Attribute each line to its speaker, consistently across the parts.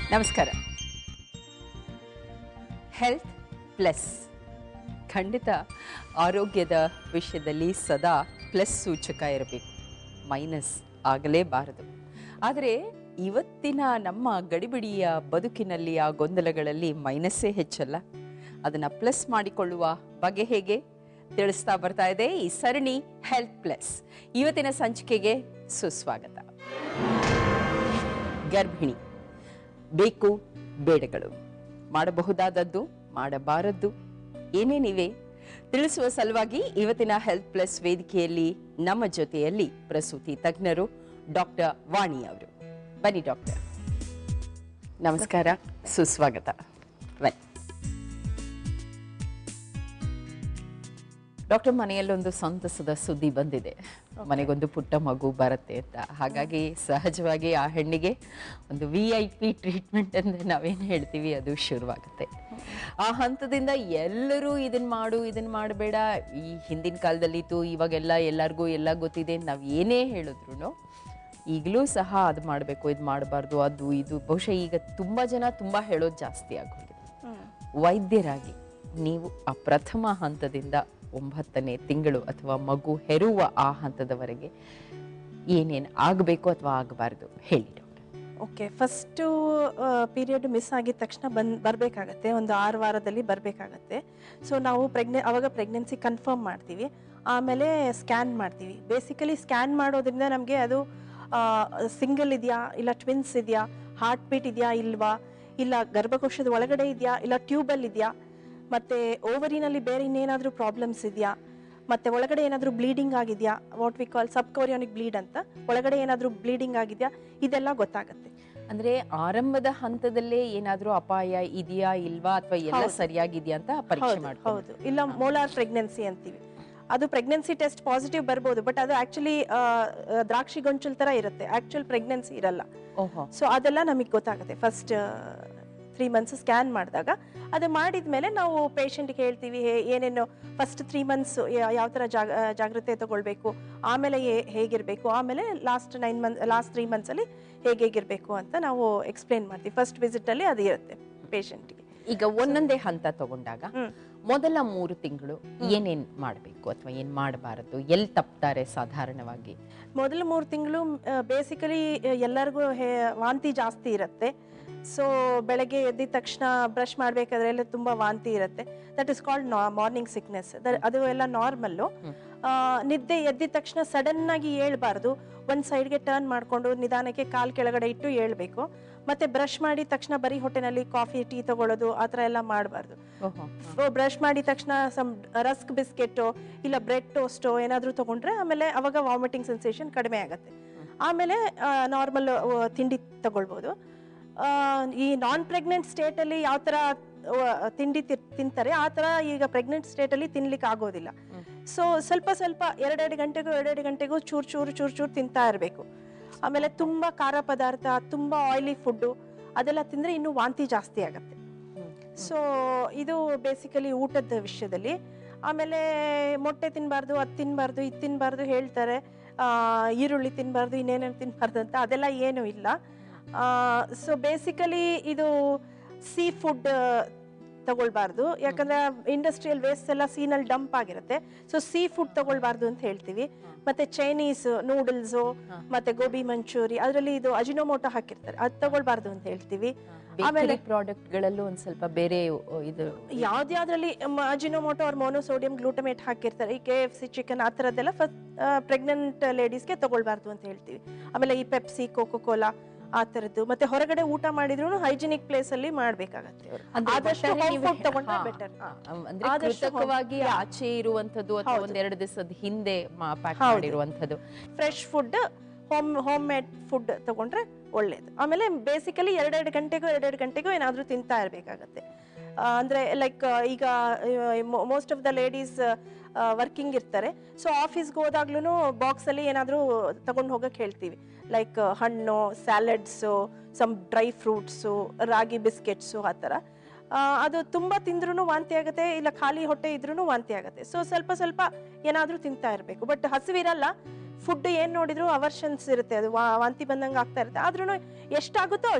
Speaker 1: ನಮಸ್ಕಾರ health plus ಖಂಡಿತ ಆರೋಗ್ಯದ ವಿಷಯದಲ್ಲಿ ಸದಾ ಪ್ಲಸ್ ಸೂಚಕ ಇರಬೇಕು ಮೈನಸ್ ಆಗಲೇಬಾರದು ಆದರೆ ಇವತ್ತಿನ ನಮ್ಮ ಗಡಿಬಿಡಿಯ ಬದುಕಿನಲ್ಲಿ ಆ ಗೊಂದಲಗಳಲ್ಲಿ ಮೈನಸ್ಸೇ ಹೆಚ್ಚಲ್ಲ ಅದನ್ನು ಪ್ಲಸ್ ಮಾಡಿಕೊಳ್ಳುವ ಬಗೆ ಹೇಗೆ ತಿಳಿಸ್ತಾ ಬರ್ತಾ ಇದೆ ಈ ಸರಣಿ ಹೆಲ್ತ್ ಪ್ಲಸ್ ಇವತ್ತಿನ ಸಂಚಿಕೆಗೆ ಸುಸ್ವಾಗತ ಗರ್ಭಿಣಿ ಬೇಕು ಬೇಡಗಳು ಮಾಡಬಹುದಾದದ್ದು ಮಾಡಬಾರದ್ದು ಏನೇನಿವೆ ತಿಳಿಸುವ ಸಲುವಾಗಿ ಇವತ್ತಿನ ಹೆಲ್ತ್ ಪ್ಲಸ್ ವೇದಿಕೆಯಲ್ಲಿ ನಮ್ಮ ಜೊತೆಯಲ್ಲಿ ಪ್ರಸೂತಿ ತಜ್ಞರು ಡಾಕ್ಟರ್ ವಾಣಿ ಅವರು ಬನ್ನಿ ಡಾಕ್ಟರ್ ನಮಸ್ಕಾರ ಸುಸ್ವಾಗತ ಬನ್ನಿ ಡಾಕ್ಟರ್ ಮನೆಯಲ್ಲೊಂದು ಸಂತಸದ ಸುದ್ದಿ ಬಂದಿದೆ ಮನೆಗೊಂದು ಪುಟ್ಟ ಮಗು ಬರುತ್ತೆ ಅಂತ ಹಾಗಾಗಿ ಸಹಜವಾಗಿ ಆ ಹೆಣ್ಣಿಗೆ ಒಂದು ವಿ ಐ ಪಿ ಟ್ರೀಟ್ಮೆಂಟ್ ಅಂದ್ರೆ ನಾವೇನು ಹೇಳ್ತೀವಿ ಅದು ಶುರುವಾಗುತ್ತೆ ಆ ಹಂತದಿಂದ ಎಲ್ಲರೂ ಇದನ್ನ ಮಾಡು ಇದನ್ನ ಮಾಡಬೇಡ ಈ ಹಿಂದಿನ ಕಾಲದಲ್ಲಿತ್ತು ಇವಾಗೆಲ್ಲ ಎಲ್ಲರಿಗೂ ಎಲ್ಲ ಗೊತ್ತಿದೆ ನಾವು ಏನೇ ಹೇಳಿದ್ರು ಈಗಲೂ ಸಹ ಅದು ಮಾಡಬೇಕು ಇದು ಮಾಡಬಾರ್ದು ಅದು ಇದು ಬಹುಶಃ ಈಗ ತುಂಬ ಜನ ತುಂಬ ಹೇಳೋದು ಜಾಸ್ತಿ ಆಗೋಗಿದೆ ವೈದ್ಯರಾಗಿ ನೀವು ಆ ಪ್ರಥಮ ಹಂತದಿಂದ ಒಂಬತ್ತನೇ ತಿಂಗಳು ಅಥವಾ ಮಗು ಹೆರುವ ಆ ಹಂತದವರೆಗೆ ಏನೇನು ಆಗಬೇಕು ಅಥವಾ ಆಗಬಾರ್ದು ಹೇಳಿ doctor
Speaker 2: okay first period miss ಆಗಿದ ತಕ್ಷಣ ಬಂದ್ ಬರಬೇಕಾಗತ್ತೆ ಒಂದು ಆರು ವಾರದಲ್ಲಿ ಬರಬೇಕಾಗತ್ತೆ ಸೊ ನಾವು ಪ್ರೆಗ್ನೆ ಅವಾಗ ಪ್ರೆಗ್ನೆನ್ಸಿ ಕನ್ಫರ್ಮ್ ಮಾಡ್ತೀವಿ ಆಮೇಲೆ ಸ್ಕ್ಯಾನ್ ಮಾಡ್ತೀವಿ ಬೇಸಿಕಲಿ ಸ್ಕ್ಯಾನ್ ಮಾಡೋದ್ರಿಂದ ನಮಗೆ ಅದು ಸಿಂಗಲ್ ಇದೆಯಾ ಇಲ್ಲ ಟ್ವಿನ್ಸ್ ಇದೆಯಾ ಹಾರ್ಟ್ ಬೀಟ್ ಇದೆಯಾ ಇಲ್ವಾ ಇಲ್ಲ ಗರ್ಭಕೋಶದ ಒಳಗಡೆ ಇದೆಯಾ ಇಲ್ಲ ಟ್ಯೂಬಲ್ ಇದೆಯಾ ಮತ್ತೆ ಓವರಿನಲ್ಲಿ ಬೇರೆ ಇನ್ನೇನಾದರೂ ಪ್ರಾಬ್ಲಮ್ಸ್ ಇದೆಯಾ ಮತ್ತೆ ಒಳಗಡೆ ಏನಾದರೂ ಬ್ಲೀಡಿಂಗ್ ಆಗಿದೆಯಾ what we call subchorionic bleed ಅಂತ ಒಳಗಡೆ ಏನಾದರೂ ಬ್ಲೀಡಿಂಗ್ ಆಗಿದೆಯಾ ಇದೆಲ್ಲ ಗೊತ್ತಾಗುತ್ತೆ
Speaker 1: ಅಂದ್ರೆ ಆರಂಭದ ಹಂತದಲ್ಲೇ ಏನಾದ್ರೂ ಅಪಾಯ ಇದೆಯಾ ಇಲ್ವಾ ಅಥವಾ ಎಲ್ಲ
Speaker 2: ಹೌದು.
Speaker 1: ಸರಿಯಾಗಿದೆಯಾ ಅಂತ ಪರೀಕ್ಷೆ
Speaker 2: ಹೌದು,
Speaker 1: ಮಾಡ್ಕೊಂಡು
Speaker 2: ಹೌದು ಇಲ್ಲ ಮೋಲಾರ್ ಪ್ರೆಗ್ನೆನ್ಸಿ ಅಂತೀವಿ ಅದು ಪ್ರೆಗ್ನೆನ್ಸಿ ಟೆಸ್ಟ್ ಪಾಸಿಟಿವ್ ಬರ್ಬೋದು ಬಟ್ ಅದು ಆಕ್ಚುಲಿ ದ್ರಾಕ್ಷಿ ಗೊಂಚಲ್ ತರ ಇರುತ್ತೆ ಆಕ್ಚುಲ್ ಪ್ರೆಗ್ನೆನ್ಸಿ ಇರಲ್ಲ
Speaker 1: ಓಹೋ
Speaker 2: ಸೊ ಅದೆಲ್ಲ ನಮಗೆ ಗೊತ್ತಾಗುತ್ತೆ ಫಸ್ಟ್ ತ್ರೀ ಮಂತ್ಸ್ ಸ್ಕ್ಯಾನ್ ಮಾಡಿದಾಗ ಅದು ಮಾಡಿದ ಮೇಲೆ ನಾವು ಪೇಷಂಟ್ಗೆ ಹೇಳ್ತೀವಿ ಹೇ- ಏನೇನು ಫಸ್ಟ್ ತ್ರೀ ಮಂತ್ಸ್ ಯಾವ ಥರ ಜಾಗ ಆ, ಜಾಗ್ರತೆ ತಗೊಳ್ಬೇಕು ಆಮೇಲೆ ಹೇ- ಹೇಗಿರಬೇಕು ಆಮೇಲೆ last nine month last three ಮಂತ್ಸಲ್ಲಿ ಹೇಗೆ ಹೇಗಿರಬೇಕು ಅಂತ ನಾವು ಎಕ್ಸ್ಪ್ಲೇನ್ ಮಾಡ್ತೀವಿ ಫಸ್ಟ್ ವಿಸಿಟಲ್ಲಿ ಅದು ಇರುತ್ತೆ ಪೇಷಂಟ್ಗೆ
Speaker 1: ಈಗ ಒಂದೊಂದೇ ಹಂತ ತಗೊಂಡಾಗ
Speaker 2: ಹ್ಮ್.
Speaker 1: ಮೊದಲ ಮೂರು ತಿಂಗಳು ಏನೇನ್ ಮಾಡಬೇಕು ಅಥವಾ ಏನ್ ಮಾಡಬಾರದು ಎಲ್ಲಿ ತಪ್ತಾರೆ ಸಾಧಾರಣವಾಗಿ
Speaker 2: ಮೊದಲ ಮೂರು ತಿಂಗಳು ಬೇಸಿಕಲಿ ಎಲ್ಲರಿಗೂ ಹೇ- ವಾಂತಿ ಜಾಸ್ತಿ ಇರುತ್ತೆ ಸೊ ಬೆಳಗ್ಗೆ ಎದ್ದಿದ ತಕ್ಷಣ ಬ್ರಷ್ ಮಾಡಬೇಕಾದ್ರೆ ಎಲ್ಲ ತುಂಬ ವಾಂತಿ ಇರುತ್ತೆ that is called morning sickness ಅದು ಎಲ್ಲ ನಾರ್ಮಲ್ಲು
Speaker 1: ಹ್ಮ್.
Speaker 2: ನಿದ್ದೆ ಎದ್ದಿದ ತಕ್ಷಣ ಸಡನ್ ಆಗಿ ಏಳ್ಬಾರ್ದು ಒಂದು ಸೈಡ್ಗೆ ಟರ್ನ್ ಮಾಡಿಕೊಂಡು ನಿಧಾನಕ್ಕೆ ಕಾಲ್ ಕೆಳಗಡೆ ಇಟ್ಟು ಏಳ್ಬೇಕು ಮತ್ತೆ ಬ್ರಷ್ ಮಾಡಿದ ತಕ್ಷಣ ಬರೀ ಹೊಟ್ಟೆನಲ್ಲಿ ಕಾಫಿ ಟೀ ತಗೊಳ್ಳೋದು ಆ ಥರ ಎಲ್ಲ ಮಾಡಬಾರ್ದು
Speaker 1: ಓಹೋ
Speaker 2: ಬ್ರಷ್ ಮಾಡಿದ ತಕ್ಷಣ ಸಮ್ ರಸ್ಕ್ ಬಿಸ್ಕೆಟು ಇಲ್ಲ ಬ್ರೆಡ್ ಟೋಸ್ಟು ಏನಾದರೂ ತಗೊಂಡ್ರೆ ಆಮೇಲೆ ಅವಾಗ ವಾಮಿಟಿಂಗ್ ಸೆನ್ಸೇಷನ್ ಕಡಿಮೆ ಆಗುತ್ತೆ ಆಮೇಲೆ ನಾರ್ಮಲ್ ತಿಂಡಿ ತಗೊಳ್ಬೋದು ಆ, ಈ ನಾನ್ ಪ್ರೆಗ್ನೆಂಟ್ ಸ್ಟೇಟಲ್ಲಿ ಯಾವ ಥರ ಆ, ತಿಂಡಿ ತಿ- ತಿಂತಾರೆ ಆ ಥರ ಈಗ ಪ್ರೆಗ್ನೆಂಟ್ ಸ್ಟೇಟಲ್ಲಿ ತಿನ್ಲಿಕ್ಕೆ ಆಗೋದಿಲ್ಲ
Speaker 1: ಹ್ಮ್.
Speaker 2: ಸೊ ಸ್ವಲ್ಪ ಸ್ವಲ್ಪ ಎರಡೆರಡು ಗಂಟೆಗೂ ಎರಡೆರಡು ಗಂಟೆಗೂ ಚೂರು ಚೂರು ಚೂರು ಚೂರು ತಿಂತಾ ಇರಬೇಕು ಆಮೇಲೆ ತುಂಬ ಖಾರ ಪದಾರ್ಥ ತುಂಬ ಆಯಿಲಿ ಫುಡ್ಡು ಅದೆಲ್ಲ ತಿಂದರೆ ಇನ್ನೂ ವಾಂತಿ ಜಾಸ್ತಿ ಆಗುತ್ತೆ ಸೊ ಇದು ಬೇಸಿಕಲಿ ಊಟದ ವಿಷಯದಲ್ಲಿ ಆಮೇಲೆ ಮೊಟ್ಟೆ ತಿನ್ನಬಾರ್ದು ಅದು ತಿನ್ನಬಾರ್ದು ಇದು ತಿನ್ನಬಾರ್ದು ಹೇಳ್ತಾರೆ ಆ, ಈರುಳ್ಳಿ ತಿನ್ನಬಾರ್ದು ಇನ್ನೇನೇನು ತಿನ್ನಬಾರ್ದು ಅಂತ ಅದೆಲ್ಲ ಏನೂ ಇಲ್ಲ ಸೊ ಬೇಸಿಕಲಿ ಇದು ಸೀ ಫುಡ್ ತಗೊಳ್ಬಾರ್ದು ಯಾಕಂದ್ರೆ ಇಂಡಸ್ಟ್ರಿಯಲ್ ವೇಸ್ಟ್ ಎಲ್ಲ ಸೀನಲ್ಲಿ ಡಂಪ್ ಆಗಿರುತ್ತೆ ಸೊ ಸೀ ಫುಡ್ ತಗೊಳ್ಬಾರ್ದು ಅಂತ ಹೇಳ್ತೀವಿ ಮತ್ತೆ ಚೈನೀಸ್ ನೂಡಲ್ಸು
Speaker 1: ಹಾ.
Speaker 2: ಮತ್ತೆ ಗೋಬಿ ಮಂಚೂರಿ ಅದರಲ್ಲಿ ಇದು ಅಜಿನೋಮೋಟೋ ಹಾಕಿರ್ತಾರೆ ಅದು ತಗೊಳ್ಬಾರ್ದು ಅಂತ ಹೇಳ್ತೀವಿ
Speaker 1: ಬೇಕರಿ
Speaker 2: ಆಮೇಲೆ-
Speaker 1: ಪ್ರಾಡಕ್ಟ್ ಗಳಲ್ಲೂ ಒಂದ್ ಸ್ವಲ್ಪ ಬೇರೆ ಅ, ಇದು
Speaker 2: ಯಾವ್ದ್ಯಾವ್ದ್ರಲ್ಲಿ ಅಜಿನೋಮೋಟೋ ಅವ್ರ ಮೋನೋಸೋಡಿಯಂ ಗ್ಲೂಟಮೇಟ್ ಹಾಕಿರ್ತಾರೆ ಈ ಕೆ ಎಫ್ ಸಿ ಚಿಕನ್ ಆ ಥರದ್ದೆಲ್ಲ ಫಸ್ಟ್ ಪ್ರೆಗ್ನೆಂಟ್ ಲೇಡೀಸ್ಗೆ ತಗೊಳ್ಬಾರ್ದು ಅಂತ ಹೇಳ್ತೀವಿ ಆಮೇಲೆ ಈ ಪೆಪ್ಸಿ ಕೋಕೋ ಕೋಲಾ ಆ ಥರದ್ದು ಮತ್ತೆ ಹೊರಗಡೆ ಊಟ ಮಾಡಿದ್ರು ಹೈಜಿನಿಕ್ ಪ್ಲೇಸ್ ಅಲ್ಲಿ ಮಾಡ್ಬೇಕಾಗತ್ತೆ ಅವ್ರು.
Speaker 1: ಅಂದ್ರೆ
Speaker 2: ಆದಷ್ಟು
Speaker 1: ಒಟ್ಟಾರೆ
Speaker 2: home
Speaker 1: ನೀವು-
Speaker 2: food ತಗೊಂಡ್ರೆ
Speaker 1: ಹಾ,
Speaker 2: better.
Speaker 1: ಹಾ, ಅಂದ್ರೆ
Speaker 2: ಆದಷ್ಟು home-
Speaker 1: ಕೃತಕವಾಗಿ
Speaker 2: Yeah.
Speaker 1: ಆಚೆ ಇರುವಂತದ್ದು ಅಥವಾ
Speaker 2: ಹೌದು.
Speaker 1: ಒಂದೆರಡು ದಿವಸದ ಹಿಂದೆ ಪ್ಯಾಕ್
Speaker 2: ಹೌದು.
Speaker 1: ಮಾಡಿರುವಂತದ್ದು
Speaker 2: fresh food home homemade food ತಗೊಂಡ್ರೆ ಒಳ್ಳೇದು ಆಮೇಲೆ ಬೇಸಿಕಲಿ ಎರಡೆರಡು ಗಂಟೆಗೂ ಎರಡೆರಡು ಗಂಟೆಗೂ ಏನಾದರೂ ತಿಂತಾ ಇರಬೇಕಾಗತ್ತೆ ಅಂದರೆ ಲೈಕ್ ಈಗ most of the ladies working ಇರ್ತಾರೆ ಸೊ ಆಫೀಸ್ಗೆ ಹೋದಾಗ್ಲೂ ಬಾಕ್ಸಲ್ಲಿ ಏನಾದರೂ ತಗೊಂಡು ಹೋಗಕ್ಕೆ ಹೇಳ್ತೀವಿ ಲೈಕ್ ಹಣ್ಣು ಸ್ಯಾಲಡ್ಸು ಸಮ್ ಡ್ರೈ ಫ್ರೂಟ್ಸು ರಾಗಿ ಬಿಸ್ಕೆಟ್ಸು ಆ ಥರ ಆ, ಅದು ತುಂಬ ತಿಂದ್ರೂ ವಾಂತಿ ಆಗುತ್ತೆ ಇಲ್ಲ ಖಾಲಿ ಹೊಟ್ಟೆ ಇದ್ರೂ ವಾಂತಿ ಆಗುತ್ತೆ ಸೊ ಸ್ವಲ್ಪ ಸ್ವಲ್ಪ ಏನಾದರೂ ತಿಂತಾ ಇರಬೇಕು ಬಟ್ ಹಸಿವಿರಲ್ಲ ಫುಡ್ ಏನು ನೋಡಿದ್ರು ಅವರ್ಷನ್ಸ್ ಇರುತ್ತೆ ಅದು ವಾ- ವಾಂತಿ ಬಂದಂಗೆ ಆಗ್ತಾ ಇರುತ್ತೆ ಆದ್ರೂ ಎಷ್ಟಾಗುತ್ತೋ ಅಷ್ಟು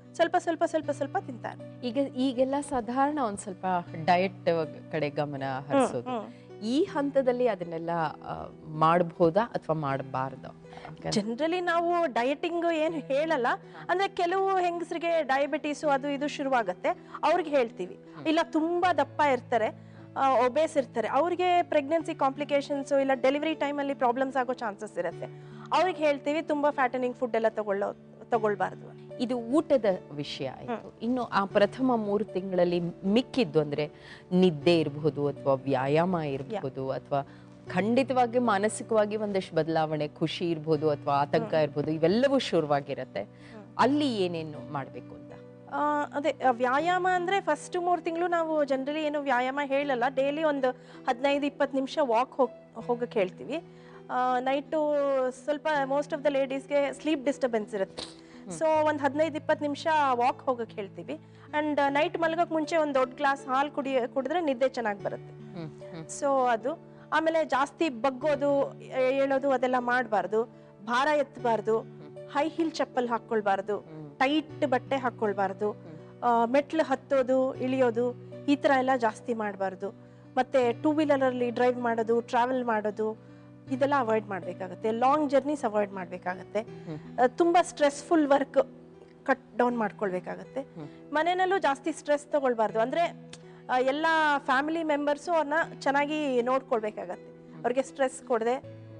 Speaker 2: ಸ್ವಲ್ಪ ಸ್ವಲ್ಪ ಸ್ವಲ್ಪ ಸ್ವಲ್ಪ ತಿಂತಾರೆ
Speaker 1: ಈಗ ಈಗೆಲ್ಲ ಸಾಧಾರಣ ಒಂದ್ ಸ್ವಲ್ಪ ಡಯಟ್ ಕಡೆ ಗಮನ ಹರಿಸೋದು ಈ ಹಂತದಲ್ಲಿ ಅದನ್ನೆಲ್ಲ ಆ, ಮಾಡ್ಬೋದಾ ಅಥವಾ ಮಾಡಬಾರ್ದು
Speaker 2: ಜನರಲಿ ನಾವು ಡಯಟಿಂಗ್ ಏನು ಹೇಳಲ್ಲ ಅಂದ್ರೆ ಕೆಲವು ಹೆಂಗಸರಿಗೆ ಡಯಾಬಿಟೀಸು ಅದು ಇದು ಶುರುವಾಗತ್ತೆ ಅವ್ರಿಗೆ ಹೇಳ್ತೀವಿ ಇಲ್ಲ ತುಂಬಾ ದಪ್ಪ ಇರ್ತಾರೆ ಒಬೇಸ್ ಇರ್ತಾರೆ ಅವ್ರಿಗೆ ಪ್ರೆಗ್ನೆನ್ಸಿ ಕಾಂಪ್ಲಿಕೇಶನ್ಸ್ ಇಲ್ಲ ಡೆಲಿವರಿ ಟೈಮಲ್ಲಿ ಪ್ರಾಬ್ಲಮ್ಸ್ ಆಗೋ ಚಾನ್ಸಸ್ ಇರುತ್ತೆ ಅವ್ರಿಗೆ ಹೇಳ್ತೀವಿ ತುಂಬಾ ಫ್ಯಾಟನಿಂಗ್ ಫುಡ್ ಎಲ್ಲ ತಗೊಳ್ಳೋ ತಗೊಳ್ಬಾರ್ದು
Speaker 1: ಇದು ಊಟದ ವಿಷಯ ಆಯ್ತು ಇನ್ನು ಆ ಪ್ರಥಮ ಮೂರು ತಿಂಗಳಲ್ಲಿ ಮಿಕ್ಕಿದ್ದು ಅಂದ್ರೆ ನಿದ್ದೆ ಇರಬಹುದು ಅಥವಾ ವ್ಯಾಯಾಮ ಇರಬಹುದು ಅಥವಾ ಖಂಡಿತವಾಗಿ ಮಾನಸಿಕವಾಗಿ ಒಂದಷ್ಟು ಬದಲಾವಣೆ ಖುಷಿ ಇರ್ಬೋದು ಅಥವಾ ಆತಂಕ ಇರ್ಬೋದು ಇವೆಲ್ಲವೂ ಶುರುವಾಗಿರತ್ತೆ ಅಲ್ಲಿ ಏನೇನು ಮಾಡ್ಬೇಕು ಅಂತ
Speaker 2: ಆ, ಅದೇ ಆ, ವ್ಯಾಯಾಮ ಅಂದ್ರೆ ಫಸ್ಟ್ ಮೂರು ತಿಂಗಳು ನಾವು ಜನರಲಿ ಏನು ವ್ಯಾಯಾಮ ಹೇಳಲ್ಲ ಡೈಲಿ ಒಂದು ಹದಿನೈದು ಇಪ್ಪತ್ತು ನಿಮಿಷ ವಾಕ್ ಹೋಗ್ ಹೋಗಕ್ಕೆ ಹೇಳ್ತೀವಿ ನೈಟು ಸ್ವಲ್ಪ ಮೋಸ್ಟ್ ಆಫ್ ದ ಲೇಡೀಸ್ಗೆ ಸ್ಲೀಪ್ ಡಿಸ್ಟರ್ಬೆನ್ಸ್ ಇರುತ್ತೆ ಸೊ ಒಂದು ಹದಿನೈದು ಇಪ್ಪತ್ತು ನಿಮಿಷ ವಾಕ್ ಹೋಗಕ್ಕೆ ಹೇಳ್ತೀವಿ ಆ್ಯಂಡ್ ನೈಟ್ ಮಲಗೋಕೆ ಮುಂಚೆ ಒಂದು ದೊಡ್ಡ ಗ್ಲಾಸ್ ಹಾಲು ಕುಡಿ ಕುಡಿದ್ರೆ ನಿದ್ದೆ ಚೆನ್ನಾಗಿ ಬರುತ್ತೆ
Speaker 1: ಹ್ಮ್ ಹ್ಮ್
Speaker 2: ಸೊ ಅದು ಆಮೇಲೆ ಜಾಸ್ತಿ ಬಗ್ಗೋದು ಏ- ಹೇಳೋದು ಅದೆಲ್ಲ ಮಾಡಬಾರ್ದು ಭಾರ ಎತ್ತಬಾರ್ದು ಹೈ ಹೀಲ್ ಚಪ್ಪಲ್ ಹಾಕ್ಕೊಳ್ಬಾರ್ದು
Speaker 1: ಹ್ಮ್
Speaker 2: ಟೈಟ್ ಬಟ್ಟೆ ಹಾಕ್ಕೊಳ್ಬಾರ್ದು ಆ, ಮೆಟ್ಲು ಹತ್ತೋದು ಇಳಿಯೋದು ಈ ಥರ ಎಲ್ಲ ಜಾಸ್ತಿ ಮಾಡಬಾರ್ದು ಮತ್ತೆ ಟೂ ವೀಲರಲ್ಲಿ ಡ್ರೈವ್ ಮಾಡೋದು ಟ್ರಾವೆಲ್ ಮಾಡೋದು ಇದೆಲ್ಲ ಅವಾಯ್ಡ್ ಮಾಡಬೇಕಾಗತ್ತೆ ಲಾಂಗ್ ಜರ್ನೀಸ್ ಅವಾಯ್ಡ್ ಮಾಡಬೇಕಾಗತ್ತೆ
Speaker 1: ಹ್ಮ್.
Speaker 2: ತುಂಬ ಸ್ಟ್ರೆಸ್ಫುಲ್ ವರ್ಕ್ ಕಟ್ ಡೌನ್ ಮಾಡ್ಕೊಳ್ಬೇಕಾಗತ್ತೆ
Speaker 1: ಹ್ಮ್.
Speaker 2: ಮನೆಯಲ್ಲೂ ಜಾಸ್ತಿ ಸ್ಟ್ರೆಸ್ ತಗೊಳ್ಬಾರ್ದು ಅಂದರೆ ಎಲ್ಲ ಫ್ಯಾಮಿಲಿ ಮೆಂಬರ್ಸು ಅವ್ರನ್ನ ಚೆನ್ನಾಗಿ ನೋಡ್ಕೊಳ್ಬೇಕಾಗತ್ತೆ ಅವ್ರಿಗೆ ಸ್ಟ್ರೆಸ್ ಕೊಡದೆ